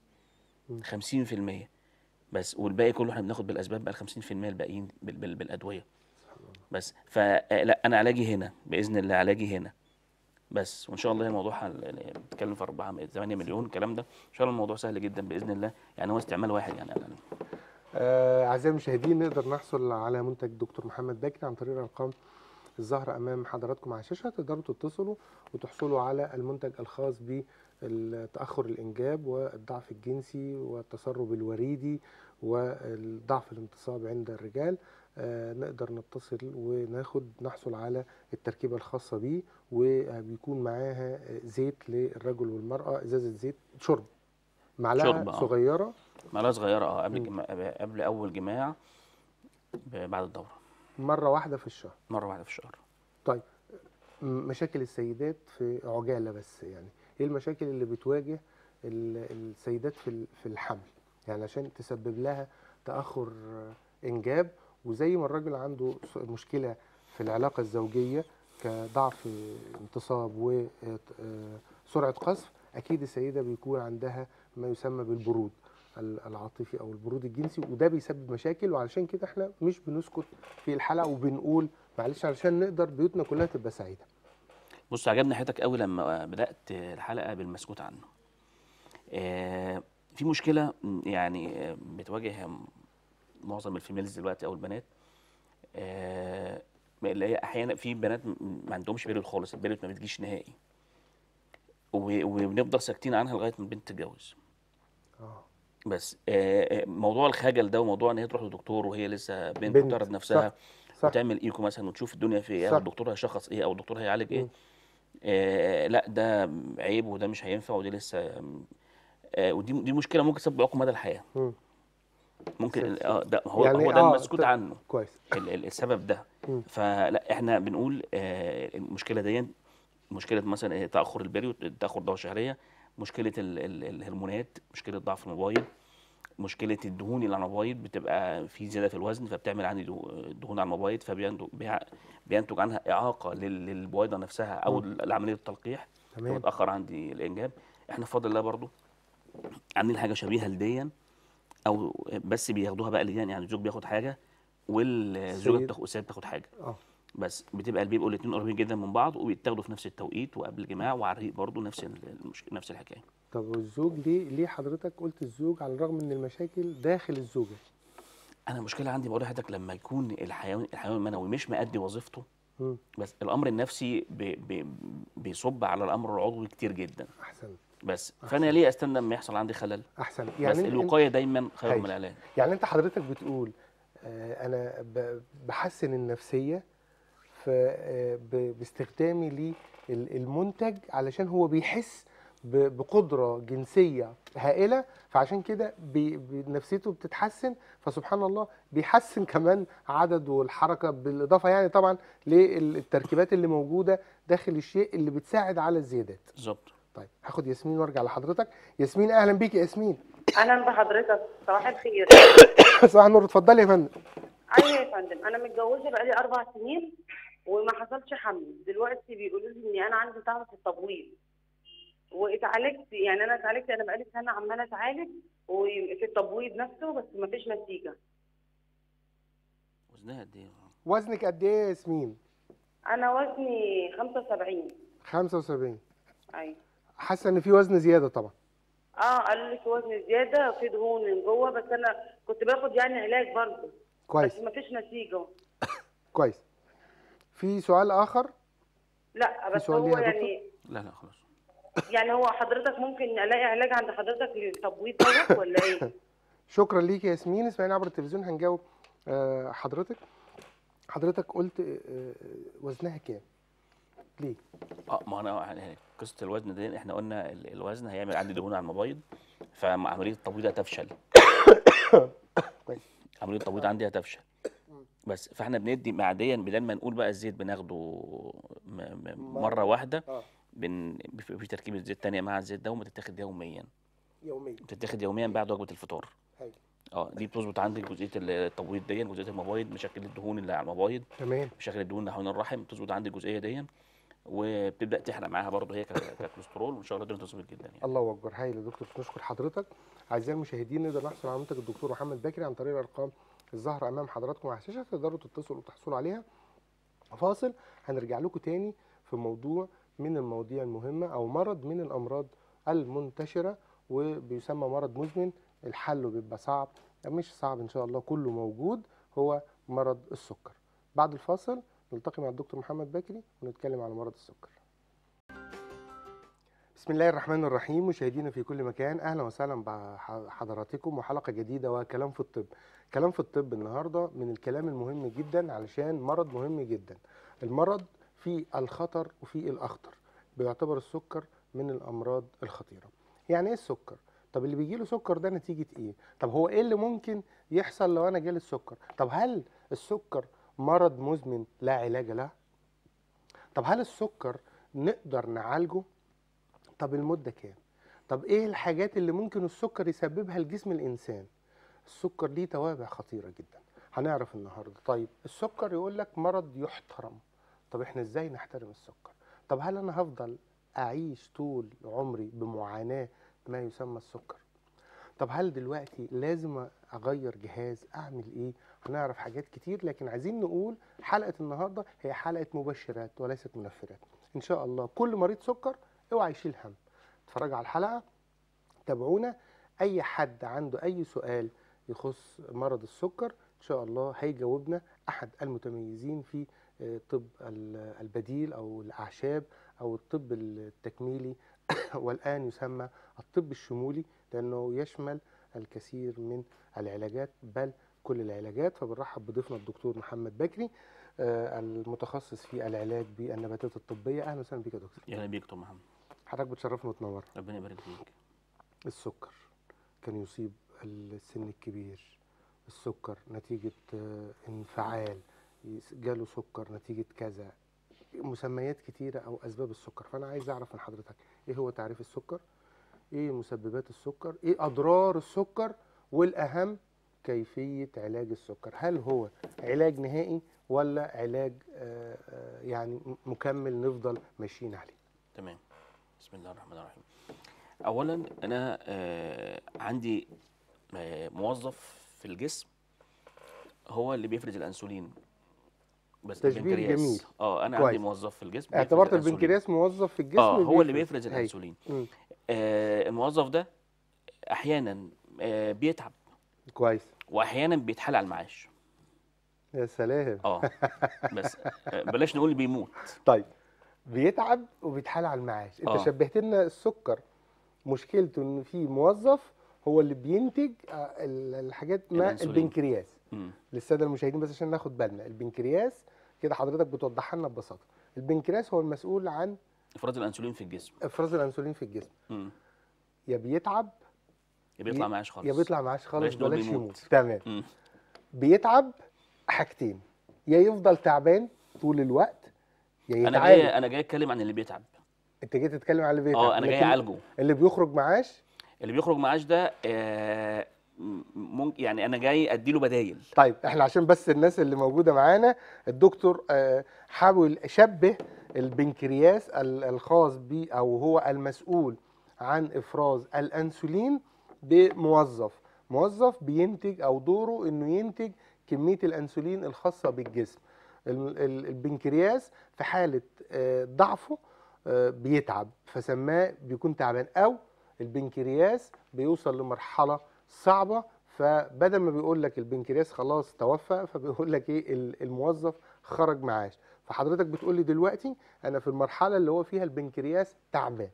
S2: 50% بس والباقي كله احنا بناخد بالاسباب بقى ال 50% الباقيين بال بال بالادويه بس فلا انا علاجي هنا باذن الله علاجي هنا بس وان شاء الله الموضوع هل- بنتكلم في 4 8 مليون الكلام ده ان شاء الله الموضوع سهل جدا باذن الله يعني هو استعمال واحد يعني أنا
S1: آه، أعزائي المشاهدين نقدر نحصل على منتج دكتور محمد بكري عن طريق الأرقام الظاهرة أمام حضراتكم على الشاشة تقدروا تتصلوا وتحصلوا على المنتج الخاص بتأخر الإنجاب والضعف الجنسي والتسرب الوريدي والضعف الانتصاب عند الرجال آه، نقدر نتصل وناخد نحصل على التركيبة الخاصة بيه وبيكون معاها زيت للرجل والمرأة إزازة زيت شرب معلقة
S2: شرب، آه.
S1: صغيرة
S2: معلقه صغيره اه قبل الجماع قبل اول جماع ب- بعد الدوره
S1: مرة واحدة في الشهر
S2: مره واحده في الشهر
S1: طيب م- مشاكل السيدات في عجالة بس يعني ايه المشاكل اللي بتواجه ال- السيدات في ال- في الحمل يعني عشان تسبب لها تأخر آه، إنجاب وزي ما الراجل عنده س- مشكلة في العلاقة الزوجية كضعف آه، انتصاب وسرعة قذف أكيد السيدة بيكون عندها ما يسمى بالبرود ال- العاطفي أو البرود الجنسي وده بيسبب مشاكل وعلشان كده احنا مش بنسكت في الحلقة وبنقول معلش علشان نقدر بيوتنا كلها تبقى سعيدة
S2: بص عجبني حياتك قوي لما بدات الحلقه بالمسكوت عنه آه، في مشكله م، يعني آه، بتواجه معظم الفيميلز دلوقتي او البنات آه، اللي هي احيانا في بنات م- ما عندهمش بيريود خالص البيريود ما بتجيش نهائي و- وبنفضل ساكتين عنها لغايه ما البنت تتجوز
S1: اه
S2: بس آه، آه، موضوع الخجل ده وموضوع ان هي تروح لدكتور وهي لسه بنت,
S1: بنت،
S2: وتعرض نفسها
S1: صح
S2: وتعمل ايكو مثلا وتشوف الدنيا في ايه
S1: صح.
S2: او الدكتور هيشخص ايه او الدكتور هيعالج ايه
S1: مم.
S2: آه لا ده عيب وده مش هينفع ودي لسه آه ودي دي مشكله ممكن تسبب عقم مدى الحياه
S1: مم.
S2: ممكن اه ده هو
S1: يعني
S2: هو ده
S1: آه،
S2: المسكوت
S1: ت-
S2: عنه
S1: كويس
S2: ال- ال- السبب ده
S1: مم.
S2: فلا احنا بنقول آه المشكله دي مشكله مثلا إيه، تاخر البريود تاخر الدوره الشهريه مشكله ال ال الهرمونات مشكله ضعف المبايض مشكله الدهون اللي على المبايض بتبقى في زياده في الوزن فبتعمل عندي دهو- دهون على المبايض فبينتج بيع- بينتج عنها اعاقه لل- للبويضه نفسها او لعمليه التلقيح
S1: تمام.
S2: فبتاخر عندي الانجاب احنا بفضل الله برضو عاملين حاجه شبيهه لديا او بس بياخدوها بقى لديا يعني الزوج بياخد حاجه والزوجه
S1: السيد.
S2: بتاخد السيد بتاخد حاجه
S1: اه
S2: بس بتبقى بيبقوا الاثنين قريبين جدا من بعض وبيتاخدوا في نفس التوقيت وقبل الجماع وعلى الريق برضه نفس ال- المشك... نفس الحكايه
S1: طب والزوج ليه ليه حضرتك قلت الزوج على الرغم من المشاكل داخل الزوجة
S2: انا المشكله عندي بقول لحضرتك لما يكون الحيوان الحيوان المنوي مش مأدي وظيفته
S1: مم.
S2: بس الامر النفسي بي بي بيصب على الامر العضوي كتير جدا
S1: احسن
S2: بس فانا ليه استنى لما يحصل عندي خلل
S1: احسن
S2: بس
S1: يعني انت-
S2: الوقايه دايما خير
S1: هايل.
S2: من العلاج
S1: يعني انت حضرتك بتقول آه، انا ب- بحسن النفسيه ف آه، ب- باستخدامي للمنتج علشان هو بيحس ب- بقدره جنسيه هائله فعشان كده بي- بي- نفسيته بتتحسن فسبحان الله بيحسن كمان عدد والحركه بالاضافه يعني طبعا للتركيبات اللي موجوده داخل الشيء اللي بتساعد على الزيادات
S2: بالظبط
S1: طيب هاخد ياسمين وارجع لحضرتك ياسمين اهلا بيك يا ياسمين
S3: اهلا بحضرتك صباح الخير
S1: صباح النور اتفضلي يا فندم
S3: ايوه يا فندم انا متجوزه بقالي اربع سنين وما حصلش حمل دلوقتي بيقولوا لي اني انا عندي تعب في التبويض واتعالجت يعني انا اتعالجت انا بقالي سنه عماله اتعالج وفي التبويض نفسه بس ما فيش نتيجه
S2: وزنها قد ايه
S1: وزنك قد ايه يا ياسمين
S3: انا وزني 75
S1: 75
S3: ايوه
S1: حاسه ان في وزن زياده طبعا
S3: اه قالوا لي في وزن زياده في دهون من جوه بس انا كنت باخد يعني علاج برضه
S1: كويس
S3: بس ما فيش نتيجه
S1: كويس في سؤال اخر
S3: لا بس
S1: سؤال
S3: هو
S1: ليها يا
S3: يعني
S2: لا لا خلاص
S3: يعني هو حضرتك ممكن الاقي علاج عند حضرتك للتبويض دوت ولا ايه؟
S1: شكرا ليك يا ياسمين اسمعيني عبر التلفزيون هنجاوب آه، حضرتك حضرتك قلت آه، وزنها كام ليه
S2: اه ما انا يعني قصه الوزن دي احنا قلنا ال- الوزن هيعمل عندي دهون على المبايض فعمليه التبويض هتفشل
S1: كويس.
S2: عمليه التبويض عندي هتفشل بس فاحنا بندي معديا بدل ما نقول بقى الزيت بناخده م- م- مره واحده
S1: اه
S2: بن في في تركيبه زيت تانية مع الزيت ده وبتتاخد يوميا
S1: يوميا
S2: بتتاخد يوميا بعد وجبه الفطار
S1: هاي.
S2: اه دي بتظبط عندك جزئيه التبويض دي جزئيه المبايض مشاكل الدهون اللي على المبايض
S1: تمام
S2: مشاكل الدهون اللي حوالين الرحم بتظبط عندي الجزئيه دي وبتبدا تحرق معاها برضه هي ك- ككوليسترول وان شاء الله الدنيا تظبط جدا يعني
S1: الله اكبر هايل يا دكتور نشكر حضرتك اعزائي المشاهدين نقدر نحصل على منتج الدكتور محمد بكري عن طريق الارقام الظاهره امام حضراتكم على الشاشه تقدروا تتصلوا وتحصلوا عليها فاصل هنرجع لكم تاني في موضوع من المواضيع المهمه او مرض من الامراض المنتشره وبيسمى مرض مزمن الحل بيبقى صعب مش صعب ان شاء الله كله موجود هو مرض السكر بعد الفاصل نلتقي مع الدكتور محمد بكري ونتكلم على مرض السكر بسم الله الرحمن الرحيم مشاهدينا في كل مكان اهلا وسهلا بحضراتكم وحلقه جديده وكلام في الطب كلام في الطب النهارده من الكلام المهم جدا علشان مرض مهم جدا المرض فيه الخطر وفيه الاخطر بيعتبر السكر من الامراض الخطيره يعني ايه السكر طب اللي بيجي له سكر ده نتيجه ايه طب هو ايه اللي ممكن يحصل لو انا جالي السكر طب هل السكر مرض مزمن لا علاج له طب هل السكر نقدر نعالجه طب المدة كام؟ طب ايه الحاجات اللي ممكن السكر يسببها لجسم الانسان؟ السكر ليه توابع خطيرة جدا هنعرف النهارده طيب السكر يقول لك مرض يحترم طب احنا ازاي نحترم السكر؟ طب هل انا هفضل اعيش طول عمري بمعاناة ما يسمى السكر؟ طب هل دلوقتي لازم اغير جهاز اعمل ايه هنعرف حاجات كتير لكن عايزين نقول حلقه النهارده هي حلقه مبشرات وليست منفرات ان شاء الله كل مريض سكر اوعى يشيل هم اتفرج على الحلقه تابعونا اي حد عنده اي سؤال يخص مرض السكر ان شاء الله هيجاوبنا احد المتميزين في آه، طب ال- البديل او الاعشاب او الطب التكميلي والان يسمى الطب الشمولي لانه يشمل الكثير من العلاجات بل كل العلاجات فبنرحب بضيفنا الدكتور محمد بكري آه، المتخصص في العلاج بالنباتات الطبيه اهلا وسهلا بك يا دكتور
S2: يا اهلا بيك دكتور محمد
S1: حضرتك بتشرفنا وتنور
S2: ربنا يبارك فيك
S1: السكر كان يصيب السن الكبير السكر نتيجة آه، انفعال يس- جاله سكر نتيجة كذا مسميات كتيرة أو أسباب السكر فأنا عايز أعرف من حضرتك إيه هو تعريف السكر إيه مسببات السكر إيه أضرار السكر والأهم كيفية علاج السكر هل هو علاج نهائي ولا علاج آه، آه، يعني م- مكمل نفضل ماشيين عليه
S2: تمام بسم الله الرحمن الرحيم اولا انا آه عندي آه موظف في الجسم هو اللي بيفرز الانسولين بس
S1: تشبيه
S2: البنكرياس.
S1: جميل.
S2: اه انا
S1: كويس.
S2: عندي موظف في الجسم بيفرز
S1: اعتبرت
S2: الأنسولين.
S1: البنكرياس موظف في الجسم
S2: اه هو اللي بيفرز
S1: هاي.
S2: الانسولين
S1: مم.
S2: آه الموظف ده احيانا آه بيتعب
S1: كويس
S2: واحيانا بيتحال على المعاش
S1: يا سلام
S2: اه بس آه بلاش نقول بيموت
S1: طيب بيتعب وبيتحال على المعاش انت
S2: آه.
S1: شبهت لنا السكر مشكلته ان في موظف هو اللي بينتج آه، ال- الحاجات ما
S2: الأنسولين.
S1: البنكرياس
S2: مم.
S1: للساده المشاهدين بس عشان ناخد بالنا البنكرياس كده حضرتك بتوضحها لنا ببساطه البنكرياس هو المسؤول عن
S2: افراز الانسولين في الجسم
S1: افراز الانسولين في الجسم
S2: مم.
S1: يا بيتعب
S2: يا بيطلع
S1: ي-
S2: معاش خالص
S1: يا بيطلع معاش خالص
S2: بلاش نقول
S1: بلاش
S2: بيموت.
S1: يموت تمام
S2: مم.
S1: بيتعب حاجتين يا يفضل تعبان طول الوقت يا
S2: انا
S1: يتعالج
S2: جاي انا جاي اتكلم عن اللي بيتعب
S1: انت جاي تتكلم على اللي بيتعب
S2: اه انا جاي
S1: لكن
S2: اعالجه
S1: اللي بيخرج معاش
S2: اللي بيخرج معاش ده آه، ممكن يعني انا جاي اديله بدايل
S1: طيب احنا عشان بس الناس اللي موجوده معانا الدكتور آه، حاول شبه البنكرياس ال- الخاص بيه او هو المسؤول عن افراز الانسولين بموظف موظف بينتج او دوره انه ينتج كميه الانسولين الخاصه بالجسم ال- ال- البنكرياس في حاله آه، ضعفه آه، بيتعب فسماه بيكون تعبان او البنكرياس بيوصل لمرحله صعبه فبدل ما بيقول لك البنكرياس خلاص توفى فبيقول لك ايه ال- الموظف خرج معاش فحضرتك بتقول لي دلوقتي انا في المرحله اللي هو فيها البنكرياس تعبان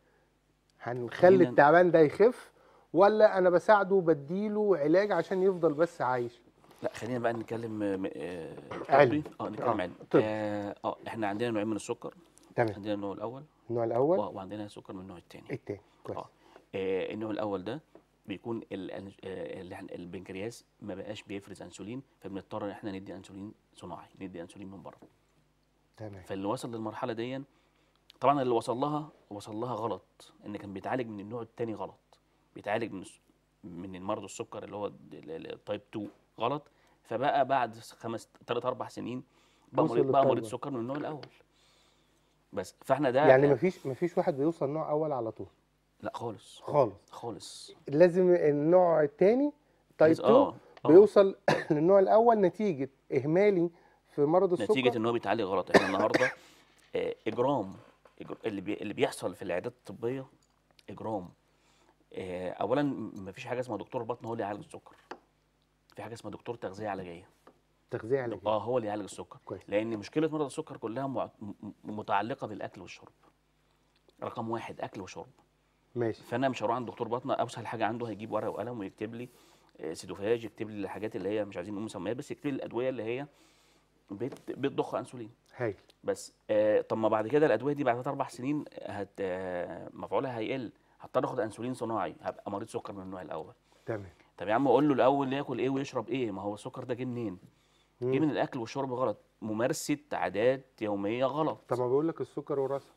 S1: هنخلي
S2: خلينا-
S1: التعبان ده يخف ولا انا بساعده وبديله علاج عشان يفضل بس عايش
S2: لا خلينا بقى نتكلم آه، آه،
S1: علم.
S2: طبي اه نتكلم
S1: آه،
S2: علم
S1: طب.
S2: اه آه، احنا عندنا نوعين من السكر
S1: تمام
S2: عندنا النوع الاول
S1: النوع
S2: و-
S1: الاول
S2: وعندنا سكر من النوع الثاني
S1: التاني كويس
S2: اه آه النوع الاول ده بيكون ال- ال- آه، اللي إحنا- البنكرياس ما بقاش بيفرز انسولين فبنضطر ان احنا ندي انسولين صناعي ندي انسولين من بره
S1: تمام
S2: فاللي وصل للمرحله دي طبعا اللي وصل لها وصل لها غلط ان كان بيتعالج من النوع الثاني غلط بيتعالج من الس- من مرض السكر اللي هو التايب 2 غلط فبقى بعد خمس ثلاث اربع سنين بقى
S1: وصل
S2: مريض بقى
S1: للتايب
S2: مريض
S1: واحد.
S2: سكر من النوع الاول بس فاحنا ده
S1: يعني مفيش مفيش واحد بيوصل نوع اول على طول
S2: لا خالص
S1: خالص
S2: خالص
S1: لازم النوع الثاني تايب
S2: لازم-
S1: 2
S2: آه، آه.
S1: بيوصل للنوع الاول نتيجه اهمالي في مرض السكر
S2: نتيجه ان هو بيتعالج غلط احنا النهارده آه، اجرام إجر- اللي بي اللي بيحصل في العيادات الطبيه اجرام آه، اولا ما فيش حاجه اسمها دكتور بطن هو اللي يعالج السكر في حاجه اسمها دكتور تغذيه علاجيه
S1: تغذيه علاجيه
S2: اه هو اللي يعالج السكر
S1: كويس.
S2: لان مشكله مرض السكر كلها مع- م- م- متعلقه بالاكل والشرب رقم واحد اكل وشرب
S1: ماشي
S2: فانا مش هروح عند دكتور بطنه اسهل حاجه عنده هيجيب ورقه وقلم ويكتب لي آه، سيدوفاج يكتب لي الحاجات اللي هي مش عايزين نقول مسميات بس يكتب لي الادويه اللي هي بت- بتضخ انسولين
S1: هايل
S2: بس آه طب ما بعد كده الادويه دي بعد ثلاث اربع سنين هت آه مفعولها هيقل هضطر اخد انسولين صناعي هبقى مريض سكر من النوع الاول
S1: تمام
S2: طب يا عم اقول له الاول ياكل ايه ويشرب ايه ما هو السكر ده جه منين جه
S1: مم.
S2: من الاكل والشرب غلط ممارسه عادات يوميه غلط
S1: طب ما بقول لك السكر وراثه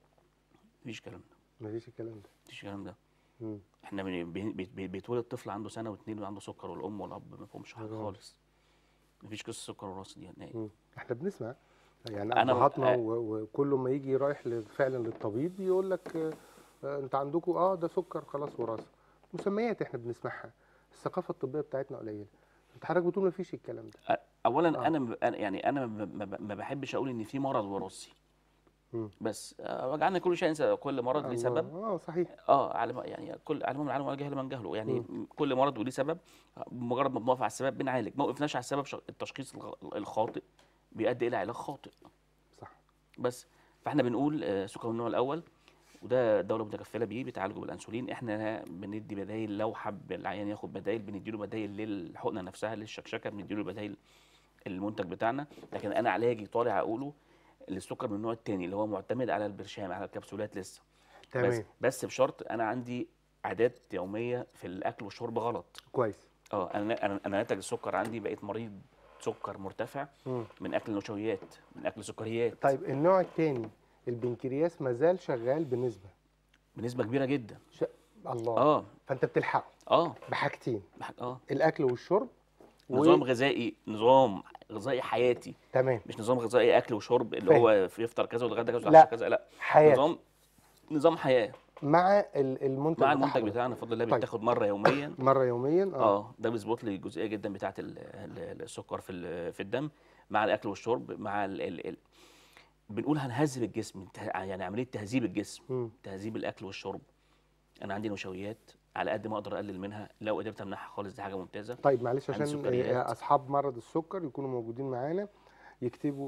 S2: مفيش الكلام ده
S1: مفيش الكلام ده
S2: مفيش الكلام ده
S1: مم.
S2: احنا بن- بي- بي- بي- بيتولد طفل عنده سنه واثنين وعنده سكر والام والاب ما فيهمش حاجه
S1: آه.
S2: خالص مفيش قصه سكر وراثه دي نهائي
S1: مم. احنا بنسمع يعني
S2: أنا-
S1: ابهاتنا
S2: آه.
S1: و- وكل ما يجي رايح ل- فعلا للطبيب يقول لك آه، آه، انت عندكم اه ده سكر خلاص وراثه مسميات احنا بنسمعها الثقافه الطبيه بتاعتنا قليله انت حضرتك بتقول مفيش الكلام ده
S2: أ- اولا
S1: آه.
S2: انا م- أنا- يعني انا ما ب- ما ب- ما بحبش اقول ان في مرض وراثي
S1: مم.
S2: بس آه، وجعنا كل شيء ينسى كل مرض ليه
S1: الله.
S2: سبب
S1: اه صحيح
S2: اه علم يعني كل علم من العلم ولا جهل من جهله يعني
S1: مم.
S2: كل مرض وليه سبب مجرد ما بنقف على السبب بنعالج ما وقفناش على السبب ش- التشخيص الغ- الخاطئ بيؤدي الى علاج خاطئ
S1: صح
S2: بس فاحنا بنقول آه، سكر من النوع الاول وده الدوله متكفله بيه بتعالجه بالانسولين احنا بندي بدايل لو حب العيان ياخد بدايل بنديله بدايل للحقنه نفسها للشكشكه بنديله بدايل المنتج بتاعنا لكن انا علاجي طالع اقوله للسكر من النوع الثاني اللي هو معتمد على البرشام على الكبسولات لسه بس
S1: تمام
S2: بس بشرط انا عندي عادات يوميه في الاكل والشرب غلط
S1: كويس
S2: اه انا انا انا نتج السكر عندي بقيت مريض سكر مرتفع
S1: مم.
S2: من اكل النشويات من اكل سكريات
S1: طيب النوع الثاني البنكرياس مازال شغال بنسبه
S2: بنسبه كبيره جدا
S1: ش... الله
S2: اه
S1: فانت بتلحقه
S2: اه
S1: بحاجتين
S2: بح- اه
S1: الاكل والشرب و-
S2: نظام غذائي نظام غذائي حياتي
S1: تمام
S2: مش نظام غذائي اكل وشرب اللي
S1: فاهم.
S2: هو في يفطر كذا ويتغدى كذا
S1: لا.
S2: ويتعشى كذا لا
S1: حياه
S2: نظام نظام حياه
S1: مع ال- المنتج
S2: مع المنتج
S1: بتاعهم.
S2: بتاعنا بفضل الله
S1: طيب.
S2: بيتاخد مره يوميا
S1: مره يوميا اه,
S2: اه ده بيظبط لي الجزئيه جدا بتاعه ال- ال- السكر في ال- في الدم مع الاكل والشرب مع ال ال ال بنقول هنهذب الجسم ته- يعني عمليه تهذيب الجسم
S1: مم.
S2: تهذيب الاكل والشرب انا عندي نشويات على قد ما اقدر اقلل منها لو قدرت امنعها خالص دي حاجه ممتازه
S1: طيب معلش
S2: عندي
S1: عشان
S2: سكريات.
S1: آه، اصحاب مرض السكر يكونوا موجودين معانا يكتبوا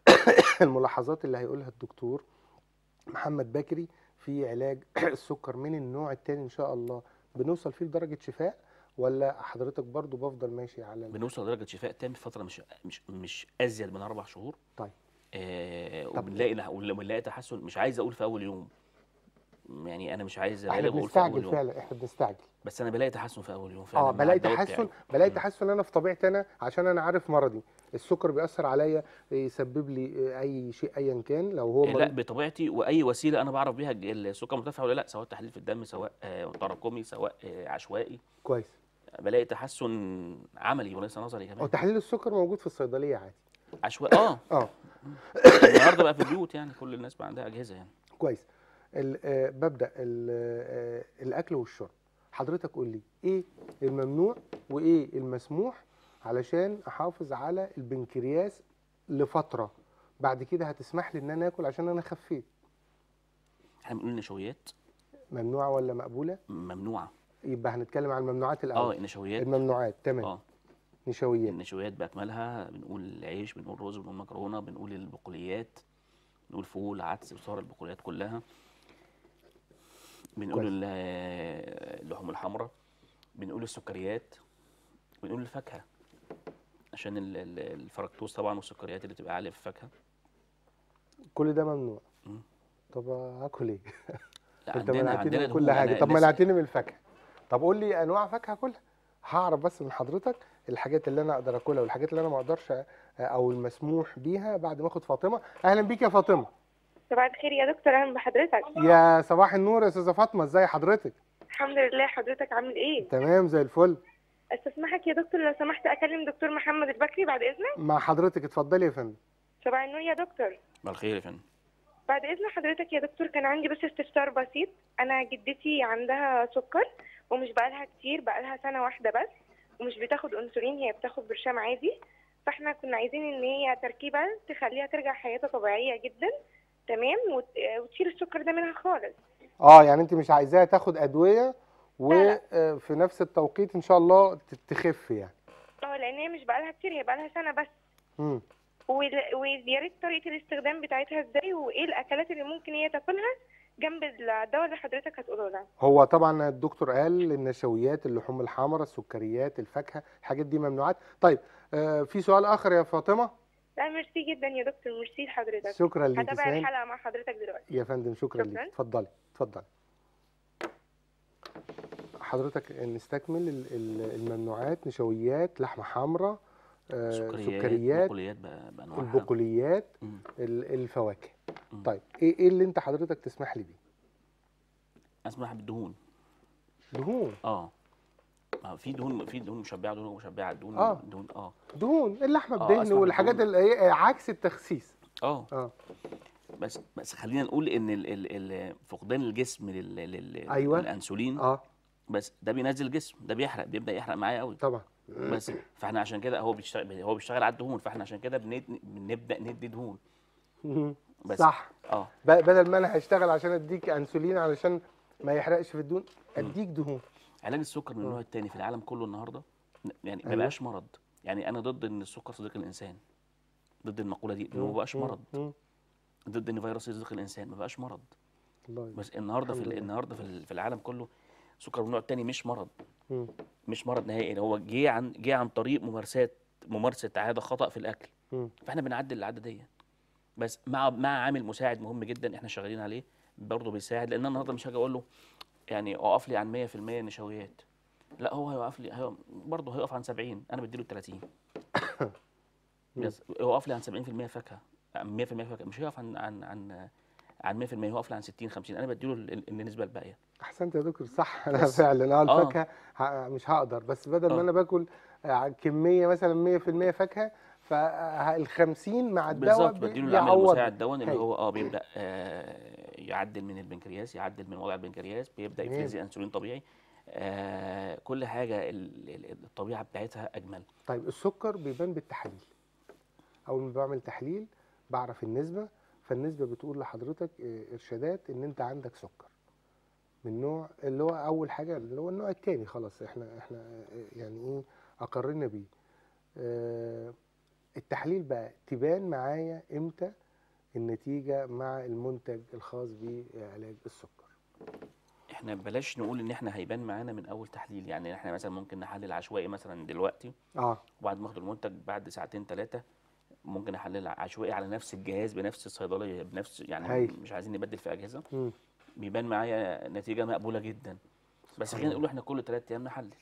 S1: الملاحظات اللي هيقولها الدكتور محمد بكري في علاج السكر من النوع الثاني ان شاء الله بنوصل فيه لدرجه شفاء ولا حضرتك برضو بفضل ماشي على ال-
S2: بنوصل لدرجه شفاء تام في فتره مش مش مش ازيد من اربع شهور
S1: طيب
S2: آه
S1: طب-
S2: وبنلاقي نح- وبنلاقي تحسن مش عايز اقول في اول يوم يعني انا مش عايز
S1: احنا
S2: أبالغ وأقول في اول
S1: بنستعجل
S2: يوم
S1: فعلا احنا بنستعجل
S2: بس انا بلاقي تحسن في اول يوم فعلا
S1: اه
S2: مع
S1: بلاقي
S2: الدواء
S1: تحسن
S2: بتاعي.
S1: بلاقي
S2: مم.
S1: تحسن انا في طبيعتي انا عشان انا عارف مرضي السكر بيأثر عليا يسبب لي آه، اي شيء ايا كان لو هو
S2: لا
S1: مريض
S2: بطبيعتي واي وسيله انا بعرف بيها الج- السكر مرتفع ولا لا سواء تحليل في الدم سواء آه، تراكمي سواء آه، عشوائي
S1: كويس
S2: بلاقي تحسن عملي وليس نظري
S1: هو
S2: كمان
S1: تحليل السكر موجود في الصيدليه عادي
S2: عشوائي اه
S1: اه
S2: النهارده بقى في البيوت يعني كل الناس بقى عندها اجهزه يعني
S1: كويس ال- آه، ببدا ال- آه، الاكل والشرب حضرتك قول لي ايه الممنوع وايه المسموح علشان احافظ على البنكرياس لفتره بعد كده هتسمح لي ان انا اكل عشان انا خفيت
S2: احنا بنقول النشويات
S1: ممنوعه ولا مقبوله
S2: ممنوعه
S1: يبقى هنتكلم عن الممنوعات
S2: اه
S1: الاول
S2: النشويات
S1: الممنوعات تمام
S2: اه
S1: نشويات
S2: النشويات باكملها بنقول العيش بنقول رز بنقول مكرونه بنقول البقوليات بنقول فول عدس بصار البقوليات كلها بنقول
S1: كويس.
S2: ال- اللحوم الحمراء بنقول السكريات بنقول الفاكهه عشان ال- ال- الفركتوز طبعا والسكريات اللي بتبقى عاليه في الفاكهه
S1: كل ده ممنوع
S2: مم.
S1: طب هاكل ايه
S2: لا،
S1: انت
S2: عندنا-
S1: منعتني
S2: عندنا
S1: من كل
S2: دهون.
S1: حاجه
S2: أنا
S1: طب
S2: لسه-
S1: منعتني من الفاكهه طب قول لي انواع فاكهه كلها هعرف بس من حضرتك الحاجات اللي انا اقدر اكلها والحاجات اللي انا ما اقدرش أ- او المسموح بيها بعد ما اخد فاطمه اهلا بيك يا فاطمه
S5: صباح الخير يا دكتور اهلا بحضرتك
S1: يا صباح النور يا استاذه فاطمه ازي حضرتك
S5: الحمد لله حضرتك عامل ايه
S1: تمام زي الفل
S5: استسمحك يا دكتور لو سمحت اكلم دكتور محمد البكري بعد اذنك
S1: مع حضرتك اتفضلي يا فندم
S5: صباح النور يا دكتور
S2: مساء الخير يا فندم
S5: بعد اذن حضرتك يا دكتور كان عندي بس استفسار بسيط انا جدتي عندها سكر ومش بقالها كتير بقالها سنه واحده بس ومش بتاخد انسولين هي بتاخد برشام عادي فاحنا كنا عايزين ان هي تركيبه تخليها ترجع حياتها طبيعيه جدا تمام وت- وتشيل السكر ده منها خالص
S1: اه يعني انت مش عايزاها تاخد ادويه
S5: لا.
S1: وفي نفس التوقيت ان شاء الله ت- تخف يعني
S5: اه لان هي مش بقالها كتير هي بقالها سنه بس
S1: مم.
S5: وال- ويا ريت طريقه الاستخدام بتاعتها ازاي وايه الاكلات اللي ممكن هي تاكلها جنب الدواء اللي حضرتك هتقوله لها
S1: هو طبعا الدكتور قال النشويات اللحوم الحمراء السكريات الفاكهه الحاجات دي ممنوعات طيب آه في سؤال اخر يا فاطمه
S5: لا ميرسي جدا يا دكتور ميرسي لحضرتك
S1: شكرا ليك
S5: هتابع
S1: سلام.
S5: الحلقه مع حضرتك دلوقتي
S1: يا فندم شكرا ليك
S5: شكراً.
S1: اتفضلي اتفضلي حضرتك نستكمل ال- ال- الممنوعات نشويات لحمه حمراء آه،
S2: سكريات
S1: سكريات
S2: بقوليات بقى- بانواعها
S1: البقوليات
S2: مم.
S1: ال- الفواكه
S2: مم.
S1: طيب ايه ايه اللي انت حضرتك تسمح لي بيه
S2: اسمها بالدهون
S1: دهون
S2: اه ما في دهون في دهون مشبعه دهون مشبعه دهون
S1: آه.
S2: دهون اه
S1: دهون اللحمه
S2: آه،
S1: بدهن
S2: أسمع
S1: والحاجات
S2: بالدهون.
S1: اللي هي عكس التخسيس
S2: اه
S1: اه
S2: بس بس خلينا نقول ان ال ال ال فقدان الجسم لل لل
S1: أيوة.
S2: للانسولين
S1: اه
S2: بس ده بينزل الجسم ده بيحرق بيبدا يحرق معايا قوي
S1: طبعا
S2: بس فاحنا عشان كده هو بيشتغل هو بيشتغل على الدهون فاحنا عشان كده بند- بنبدا ندي دهون بس
S1: صح
S2: اه
S1: ب- بدل ما انا هشتغل عشان اديك انسولين علشان ما يحرقش في الدهون اديك دهون
S2: علاج السكر من النوع الثاني في العالم كله النهارده يعني ما
S1: أيوة.
S2: بقاش مرض يعني انا ضد ان السكر صديق الانسان ضد المقوله دي انه ما بقاش
S1: مم.
S2: مرض
S1: مم.
S2: ضد ان فيروس يصدق الانسان ما بقاش مرض
S1: الله يبارك.
S2: بس النهارده في
S1: الحمد
S2: ال-
S1: لله.
S2: النهارده في ال- في العالم كله السكر من النوع الثاني مش مرض
S1: مم.
S2: مش مرض نهائي هو جه عن جه عن طريق ممارسات ممارسه عاده خطا في الاكل
S1: مم.
S2: فاحنا بنعدل العاده دي بس مع مع عامل مساعد مهم جدا احنا شغالين عليه برضه بيساعد لان انا النهارده مش هاجي اقول له يعني اقف لي عن 100% نشويات لا هو هيوقف لي هيو برضه هيقف عن 70 انا بديله 30 بس يوقف لي عن 70% فاكهه 100% فاكهه مش هيقف عن عن عن عن 100% هيقف لي عن 60 50 انا بديله ال- ال- النسبه الباقيه
S1: احسنت يا دكتور صح انا
S2: بس.
S1: فعلا اه
S2: آه.
S1: الفاكهه ه- مش هقدر بس بدل ما
S2: آه.
S1: انا باكل آه، كميه مثلا 100% فاكهه فال 50 مع الدواء
S2: بالظبط
S1: بي-
S2: بديله العامل
S1: بيعوض.
S2: المساعد دون اللي
S1: هاي.
S2: هو اه بيبدا آه يعدل من البنكرياس يعدل من وضع البنكرياس بيبدا
S1: تمام.
S2: يفرز انسولين طبيعي آه كل حاجه ال- ال- الطبيعه بتاعتها اجمل
S1: طيب السكر بيبان بالتحاليل اول ما بعمل تحليل بعرف النسبه فالنسبه بتقول لحضرتك آه، ارشادات ان انت عندك سكر من نوع اللي هو اول حاجه اللي هو النوع الثاني خلاص احنا احنا آه، يعني ايه اقرنا بيه آه، التحليل بقى تبان معايا امتى النتيجه مع المنتج الخاص بعلاج السكر
S2: احنا بلاش نقول ان احنا هيبان معانا من اول تحليل يعني احنا مثلا ممكن نحلل عشوائي مثلا دلوقتي
S1: اه
S2: وبعد ما اخد المنتج بعد ساعتين ثلاثه ممكن احلل عشوائي على نفس الجهاز بنفس الصيدليه بنفس يعني
S1: هايل.
S2: مش عايزين نبدل في اجهزه
S1: مم.
S2: بيبان معايا نتيجه مقبوله جدا بس خلينا نقول احنا كل ثلاث ايام نحلل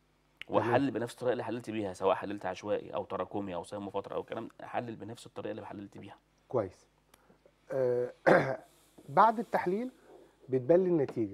S2: واحلل بنفس الطريقه اللي حللت بيها سواء حللت عشوائي او تراكمي او صيام فتره او الكلام ده، احلل بنفس الطريقه اللي حللت بيها
S1: كويس آه، بعد التحليل بتبان لي النتيجه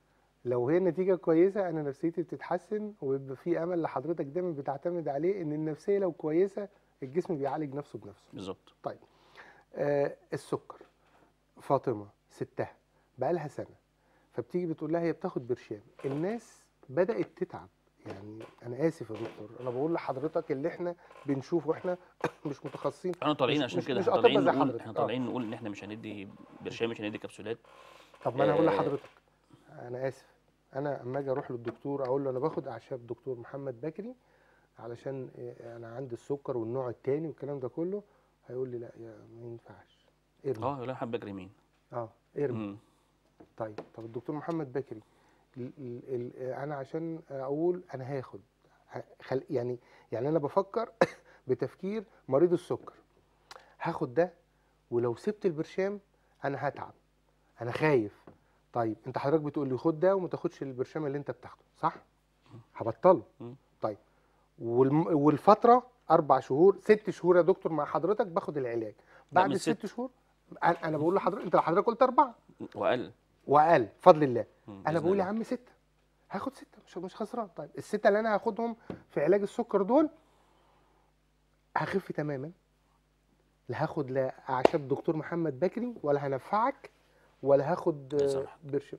S1: لو هي النتيجه كويسه انا نفسيتي بتتحسن ويبقى في امل لحضرتك دايما بتعتمد عليه ان النفسيه لو كويسه الجسم بيعالج نفسه بنفسه
S2: بالظبط
S1: طيب آه السكر فاطمه ستها بقالها سنه فبتيجي بتقول لها هي بتاخد برشام الناس بدات تتعب يعني انا اسف يا دكتور انا بقول لحضرتك اللي احنا بنشوفه واحنا مش متخصصين
S2: احنا طالعين
S1: مش-
S2: عشان
S1: مش-
S2: كده
S1: مش
S2: احنا
S1: أطباء
S2: طالعين
S1: زي
S2: نقول
S1: حضرتك.
S2: احنا
S1: آه.
S2: طالعين نقول ان احنا مش هندي برشام مش هندي كبسولات
S1: طب ما انا هقول
S2: آه.
S1: لحضرتك انا اسف انا اما اجي اروح للدكتور اقول له انا باخد اعشاب دكتور محمد بكري علشان إيه، انا عندي السكر والنوع التاني والكلام ده كله هيقول لي لا يا ما ينفعش ارمي
S2: اه لا حبه جريمين
S1: اه ارمي
S2: مم.
S1: طيب طب الدكتور محمد بكري ال ال ال انا عشان اقول انا هاخد ه- خل يعني يعني انا بفكر بتفكير مريض السكر هاخد ده ولو سبت البرشام انا هتعب انا خايف طيب انت حضرتك بتقول لي خد ده وما تاخدش البرشام اللي انت بتاخده صح هبطله
S2: مم.
S1: طيب والم... والفتره اربع شهور ست شهور يا دكتور مع حضرتك باخد العلاج بعد
S2: مش
S1: الست شهور انا أنا بقول لحضرتك انت حضرتك قلت اربعه
S2: واقل
S1: واقل بفضل الله
S2: مم،
S1: انا
S2: بإذن
S1: بقول يا
S2: الله.
S1: عم سته هاخد سته مش مش خسران طيب السته اللي انا هاخدهم في علاج السكر دول هخف تماما لا هاخد لا اعشاب دكتور محمد بكري ولا هنفعك ولا هاخد
S2: يا
S1: آه،
S2: سمح.
S1: برش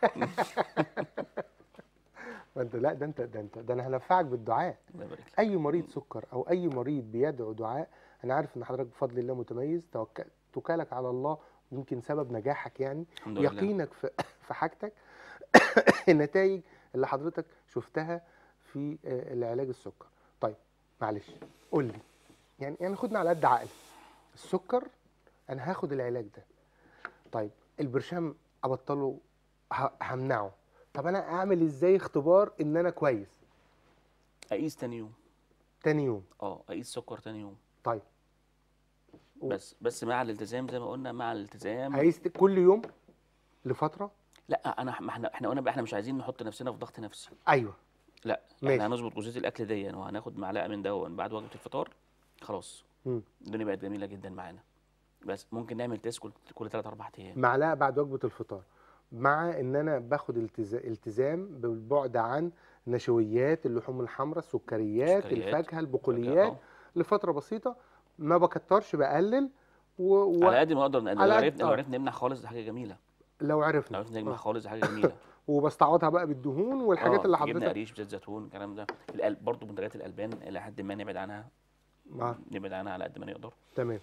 S1: ما انت لا ده انت ده انت ده انا هنفعك بالدعاء
S2: الله يبارك لك.
S1: اي مريض سكر او اي مريض بيدعو دعاء انا عارف ان حضرتك بفضل الله متميز توكل توكلك على الله يمكن سبب نجاحك يعني
S2: الحمد لله
S1: يقينك في في حاجتك النتائج اللي حضرتك شفتها في آه، العلاج السكر طيب معلش قول لي يعني يعني خدنا على قد عقلي السكر انا هاخد العلاج ده طيب البرشام ابطله ه- همنعه طب انا اعمل ازاي اختبار ان انا كويس
S2: اقيس تاني يوم
S1: تاني يوم
S2: اه اقيس سكر تاني يوم
S1: طيب و-
S2: بس بس مع الالتزام زي ما قلنا مع الالتزام
S1: عايز ت- كل يوم لفتره
S2: لا انا ما احنا احنا قلنا بقى احنا مش عايزين نحط نفسنا في ضغط نفسي
S1: ايوه
S2: لا
S1: ماشي.
S2: احنا هنظبط جزئيه الاكل دي وهناخد معلقه من ده بعد وجبه الفطار خلاص
S1: مم.
S2: الدنيا بقت جميله جدا معانا بس ممكن نعمل تيست كل كل 3 4 ايام
S1: معلقه بعد وجبه الفطار مع ان انا باخد التزا- التزام بالبعد عن نشويات اللحوم الحمراء السكريات,
S2: السكريات،
S1: الفاكهه البقوليات
S2: آه.
S1: لفتره بسيطه ما بكترش بقلل و... و...
S2: على قد ما اقدر نقلل. لو
S1: على قد-
S2: عرفنا لو
S1: آه.
S2: عرفنا نمنع خالص دي حاجه جميله
S1: لو
S2: لو
S1: عرفنا
S2: عرفنا نمنع
S1: آه.
S2: خالص دي حاجه جميله
S1: وبستعوضها بقى بالدهون والحاجات
S2: آه،
S1: اللي
S2: جبنه
S1: حضرتك
S2: قريش بزيت زيتون الكلام ده القلب برضه منتجات الالبان الى حد ما نبعد عنها
S1: آه.
S2: نبعد عنها على قد ما نقدر
S1: تمام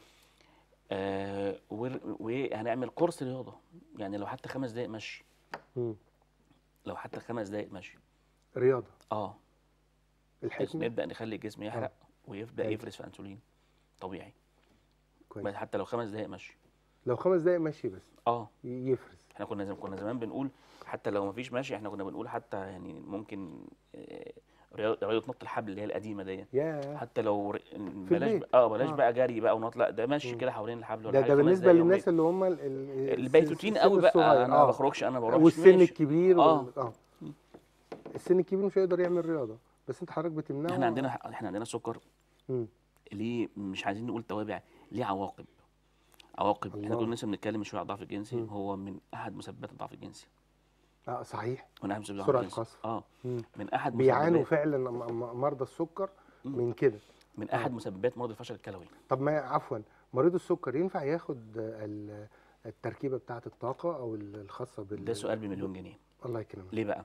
S2: آه ور- وهنعمل كورس رياضه يعني لو حتى خمس دقائق مشي
S1: مم.
S2: لو حتى خمس دقائق مشي
S1: رياضه
S2: اه بس
S1: الحكمه
S2: نبدا نخلي الجسم يحرق ويبدا
S1: أيوة.
S2: يفرز في انسولين طبيعي
S1: كويس
S2: بس حتى لو خمس دقائق مشي
S1: لو خمس دقايق ماشي بس
S2: اه
S1: ي- يفرز
S2: احنا كنا زمان كنا زمان بنقول حتى لو مفيش مشي احنا كنا بنقول حتى يعني ممكن آه، رياضه رياضة نط الحبل اللي هي القديمه دي
S1: يا
S2: حتى لو ر- بلاش
S1: البيت.
S2: اه بلاش
S1: آه.
S2: بقى جري بقى ونط لا ده مشي
S1: مم.
S2: كده حوالين الحبل ولا
S1: ده
S2: حاجة
S1: ده
S2: خمس
S1: بالنسبه
S2: دقايق يوميا.
S1: للناس اللي هم ال- ال-
S2: البيتوتين
S1: السن
S2: قوي بقى
S1: الصغير.
S2: انا ما
S1: آه.
S2: بخرجش انا ما بروحش
S1: والسن
S2: ماشي.
S1: الكبير
S2: آه.
S1: وال- اه السن الكبير مش هيقدر يعمل رياضه بس انت حضرتك بتمنعه
S2: احنا عندنا احنا عندنا سكر
S1: مم.
S2: ليه مش عايزين نقول توابع ليه عواقب عواقب احنا
S1: الله.
S2: كنا لسه بنتكلم شويه على الضعف الجنسي
S1: مم.
S2: هو من احد مسببات الضعف الجنسي
S1: اه صحيح
S2: من احد مسببات
S1: سرعة
S2: الضعف الجنسي
S1: قصف.
S2: اه
S1: مم.
S2: من احد
S1: بيعانوا
S2: مسببات
S1: فعلا م- م- مرضى السكر
S2: مم.
S1: من كده
S2: من احد مسببات مرض الفشل الكلوي
S1: طب ما عفوا مريض السكر ينفع ياخد ال- التركيبه بتاعه الطاقه او ال- الخاصه بال
S2: ده سؤال بمليون جنيه
S1: الله يكرمك
S2: ليه بقى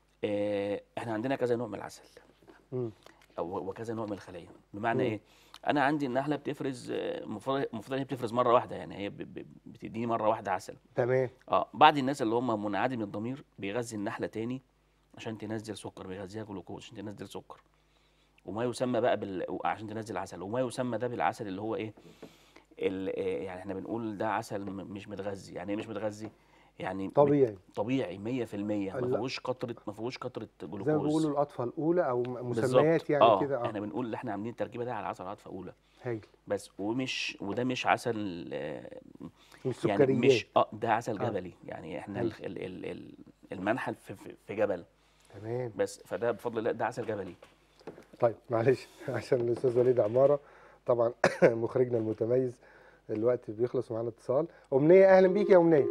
S2: آه احنا عندنا كذا نوع من العسل
S1: مم.
S2: او وكذا نوع من الخلايا بمعنى
S1: مم.
S2: ايه انا عندي النحله بتفرز آه، المفروض المفروض هي بتفرز مره واحده يعني هي ب- ب- بتديني مره واحده عسل
S1: تمام
S2: اه بعض الناس اللي هم منعدم الضمير بيغذي النحله تاني عشان تنزل سكر بيغذيها جلوكوز عشان تنزل سكر وما يسمى بقى بال... عشان تنزل عسل وما يسمى ده بالعسل اللي هو ايه ال... آه، يعني احنا بنقول ده عسل م- مش متغذي يعني ايه مش متغذي يعني بت-
S1: طبيعي
S2: طبيعي 100% ما
S1: لا.
S2: فيهوش قطره ما فيهوش قطره جلوكوز
S1: زي ما بيقولوا الأطفال الأولى أو م-
S2: بالظبط.
S1: مسميات يعني
S2: اه
S1: كده
S2: احنا بنقول اللي احنا عاملين التركيبه ده على عسل عطفه اولى
S1: هايل
S2: بس ومش وده مش عسل آه،
S1: مش
S2: يعني
S1: سكريات
S2: مش اه ده عسل
S1: آه.
S2: جبلي يعني احنا
S1: أيوة.
S2: ال ال ال المنحل في, في, في جبل
S1: تمام
S2: بس فده بفضل الله ده عسل جبلي
S1: طيب معلش عشان الاستاذ وليد عماره طبعا مخرجنا المتميز الوقت بيخلص ومعانا اتصال امنيه اهلا بيك يا امنيه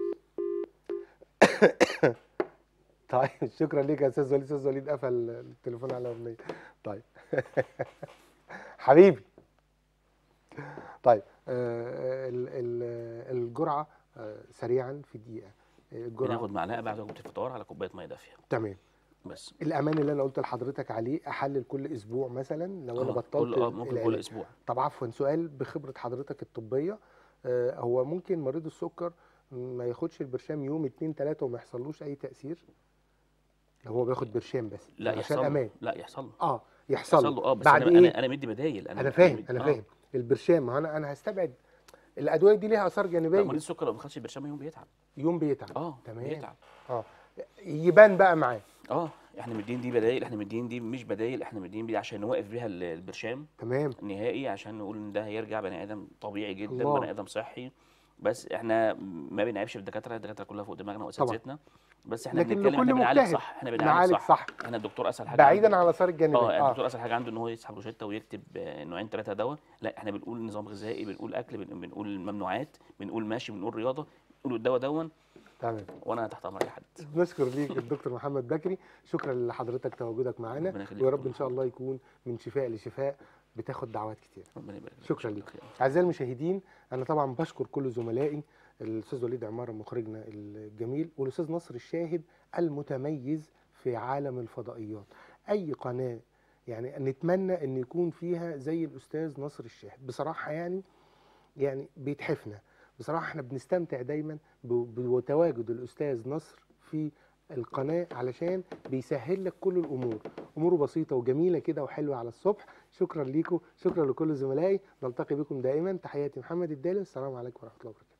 S1: طيب شكرا ليك يا استاذ وليد استاذ وليد قفل التليفون على امنيه طيب حبيبي طيب آه ال- ال- الجرعه آه سريعا في دقيقه الجرعه
S2: بناخد معلقه بعد وجبه الفطار على كوبايه ميه دافيه
S1: تمام
S2: بس
S1: الامان اللي انا قلت لحضرتك عليه احلل كل اسبوع مثلا لو انا
S2: آه،
S1: بطلت
S2: كل اه ممكن كل
S1: العلاج.
S2: اسبوع
S1: طب عفوا سؤال بخبره حضرتك الطبيه آه هو ممكن مريض السكر ما ياخدش البرشام يوم اتنين تلاته وما يحصلوش اي تاثير لو هو بياخد برشام بس
S2: لا
S1: عشان
S2: يحصل له
S1: امان
S2: لا يحصل له
S1: اه يحصل
S2: يحصل له اه بس
S1: بعد
S2: انا
S1: ايه
S2: انا انا مدي بدايل
S1: انا فاهم انا
S2: آه.
S1: فاهم البرشام ما انا انا هستبعد الادويه دي ليها اثار
S2: لا
S1: جانبيه
S2: مريض السكر لو ما خدش برشام يوم بيتعب
S1: يوم بيتعب
S2: اه
S1: تمام.
S2: بيتعب
S1: اه يبان بقى معاه
S2: اه احنا مدين دي بدايل احنا مدين دي مش بدايل احنا مدين دي عشان نوقف بيها ال- البرشام
S1: تمام
S2: نهائي عشان نقول ان ده هيرجع بني ادم طبيعي جدا
S1: الله.
S2: بني ادم صحي بس احنا ما بنعيبش في الدكاتره الدكاتره كلها فوق دماغنا واساتذتنا بس احنا
S1: لكن
S2: بنتكلم
S1: لكل
S2: احنا بنعالج
S1: مجتهد
S2: صح احنا
S1: نعالج
S2: بنعالج صح.
S1: صح.
S2: احنا الدكتور اسهل حاجه
S1: بعيدا
S2: عنده-
S1: عن الاثار الجانبيه
S2: اه
S1: اه
S2: الدكتور اسهل حاجه عنده ان هو يسحب روشته ويكتب آه، نوعين ثلاثه دواء لا احنا بنقول نظام غذائي بنقول اكل بن- بنقول ممنوعات بنقول ماشي بنقول رياضه بنقول الدواء دون
S1: تمام
S2: وانا تحت امر اي حد
S1: نشكر ليك الدكتور محمد بكري شكرا لحضرتك تواجدك معانا
S2: ربنا يخليك.
S1: ويا رب ان شاء الله يكون من شفاء لشفاء بتاخد دعوات كتير
S2: ربنا يبارك فيك.
S1: شكرا ليك
S2: خير.
S1: اعزائي المشاهدين انا طبعا بشكر كل زملائي الاستاذ وليد عماره مخرجنا الجميل والاستاذ نصر الشاهد المتميز في عالم الفضائيات اي قناه يعني نتمنى ان يكون فيها زي الاستاذ نصر الشاهد بصراحه يعني يعني بيتحفنا بصراحه احنا بنستمتع دايما ب- بتواجد الاستاذ نصر في القناه علشان بيسهل لك كل الامور اموره بسيطه وجميله كده وحلوه على الصبح شكرا ليكم شكرا لكل زملائي نلتقي بكم دائما تحياتي محمد الدالي السلام عليكم ورحمه الله وبركاته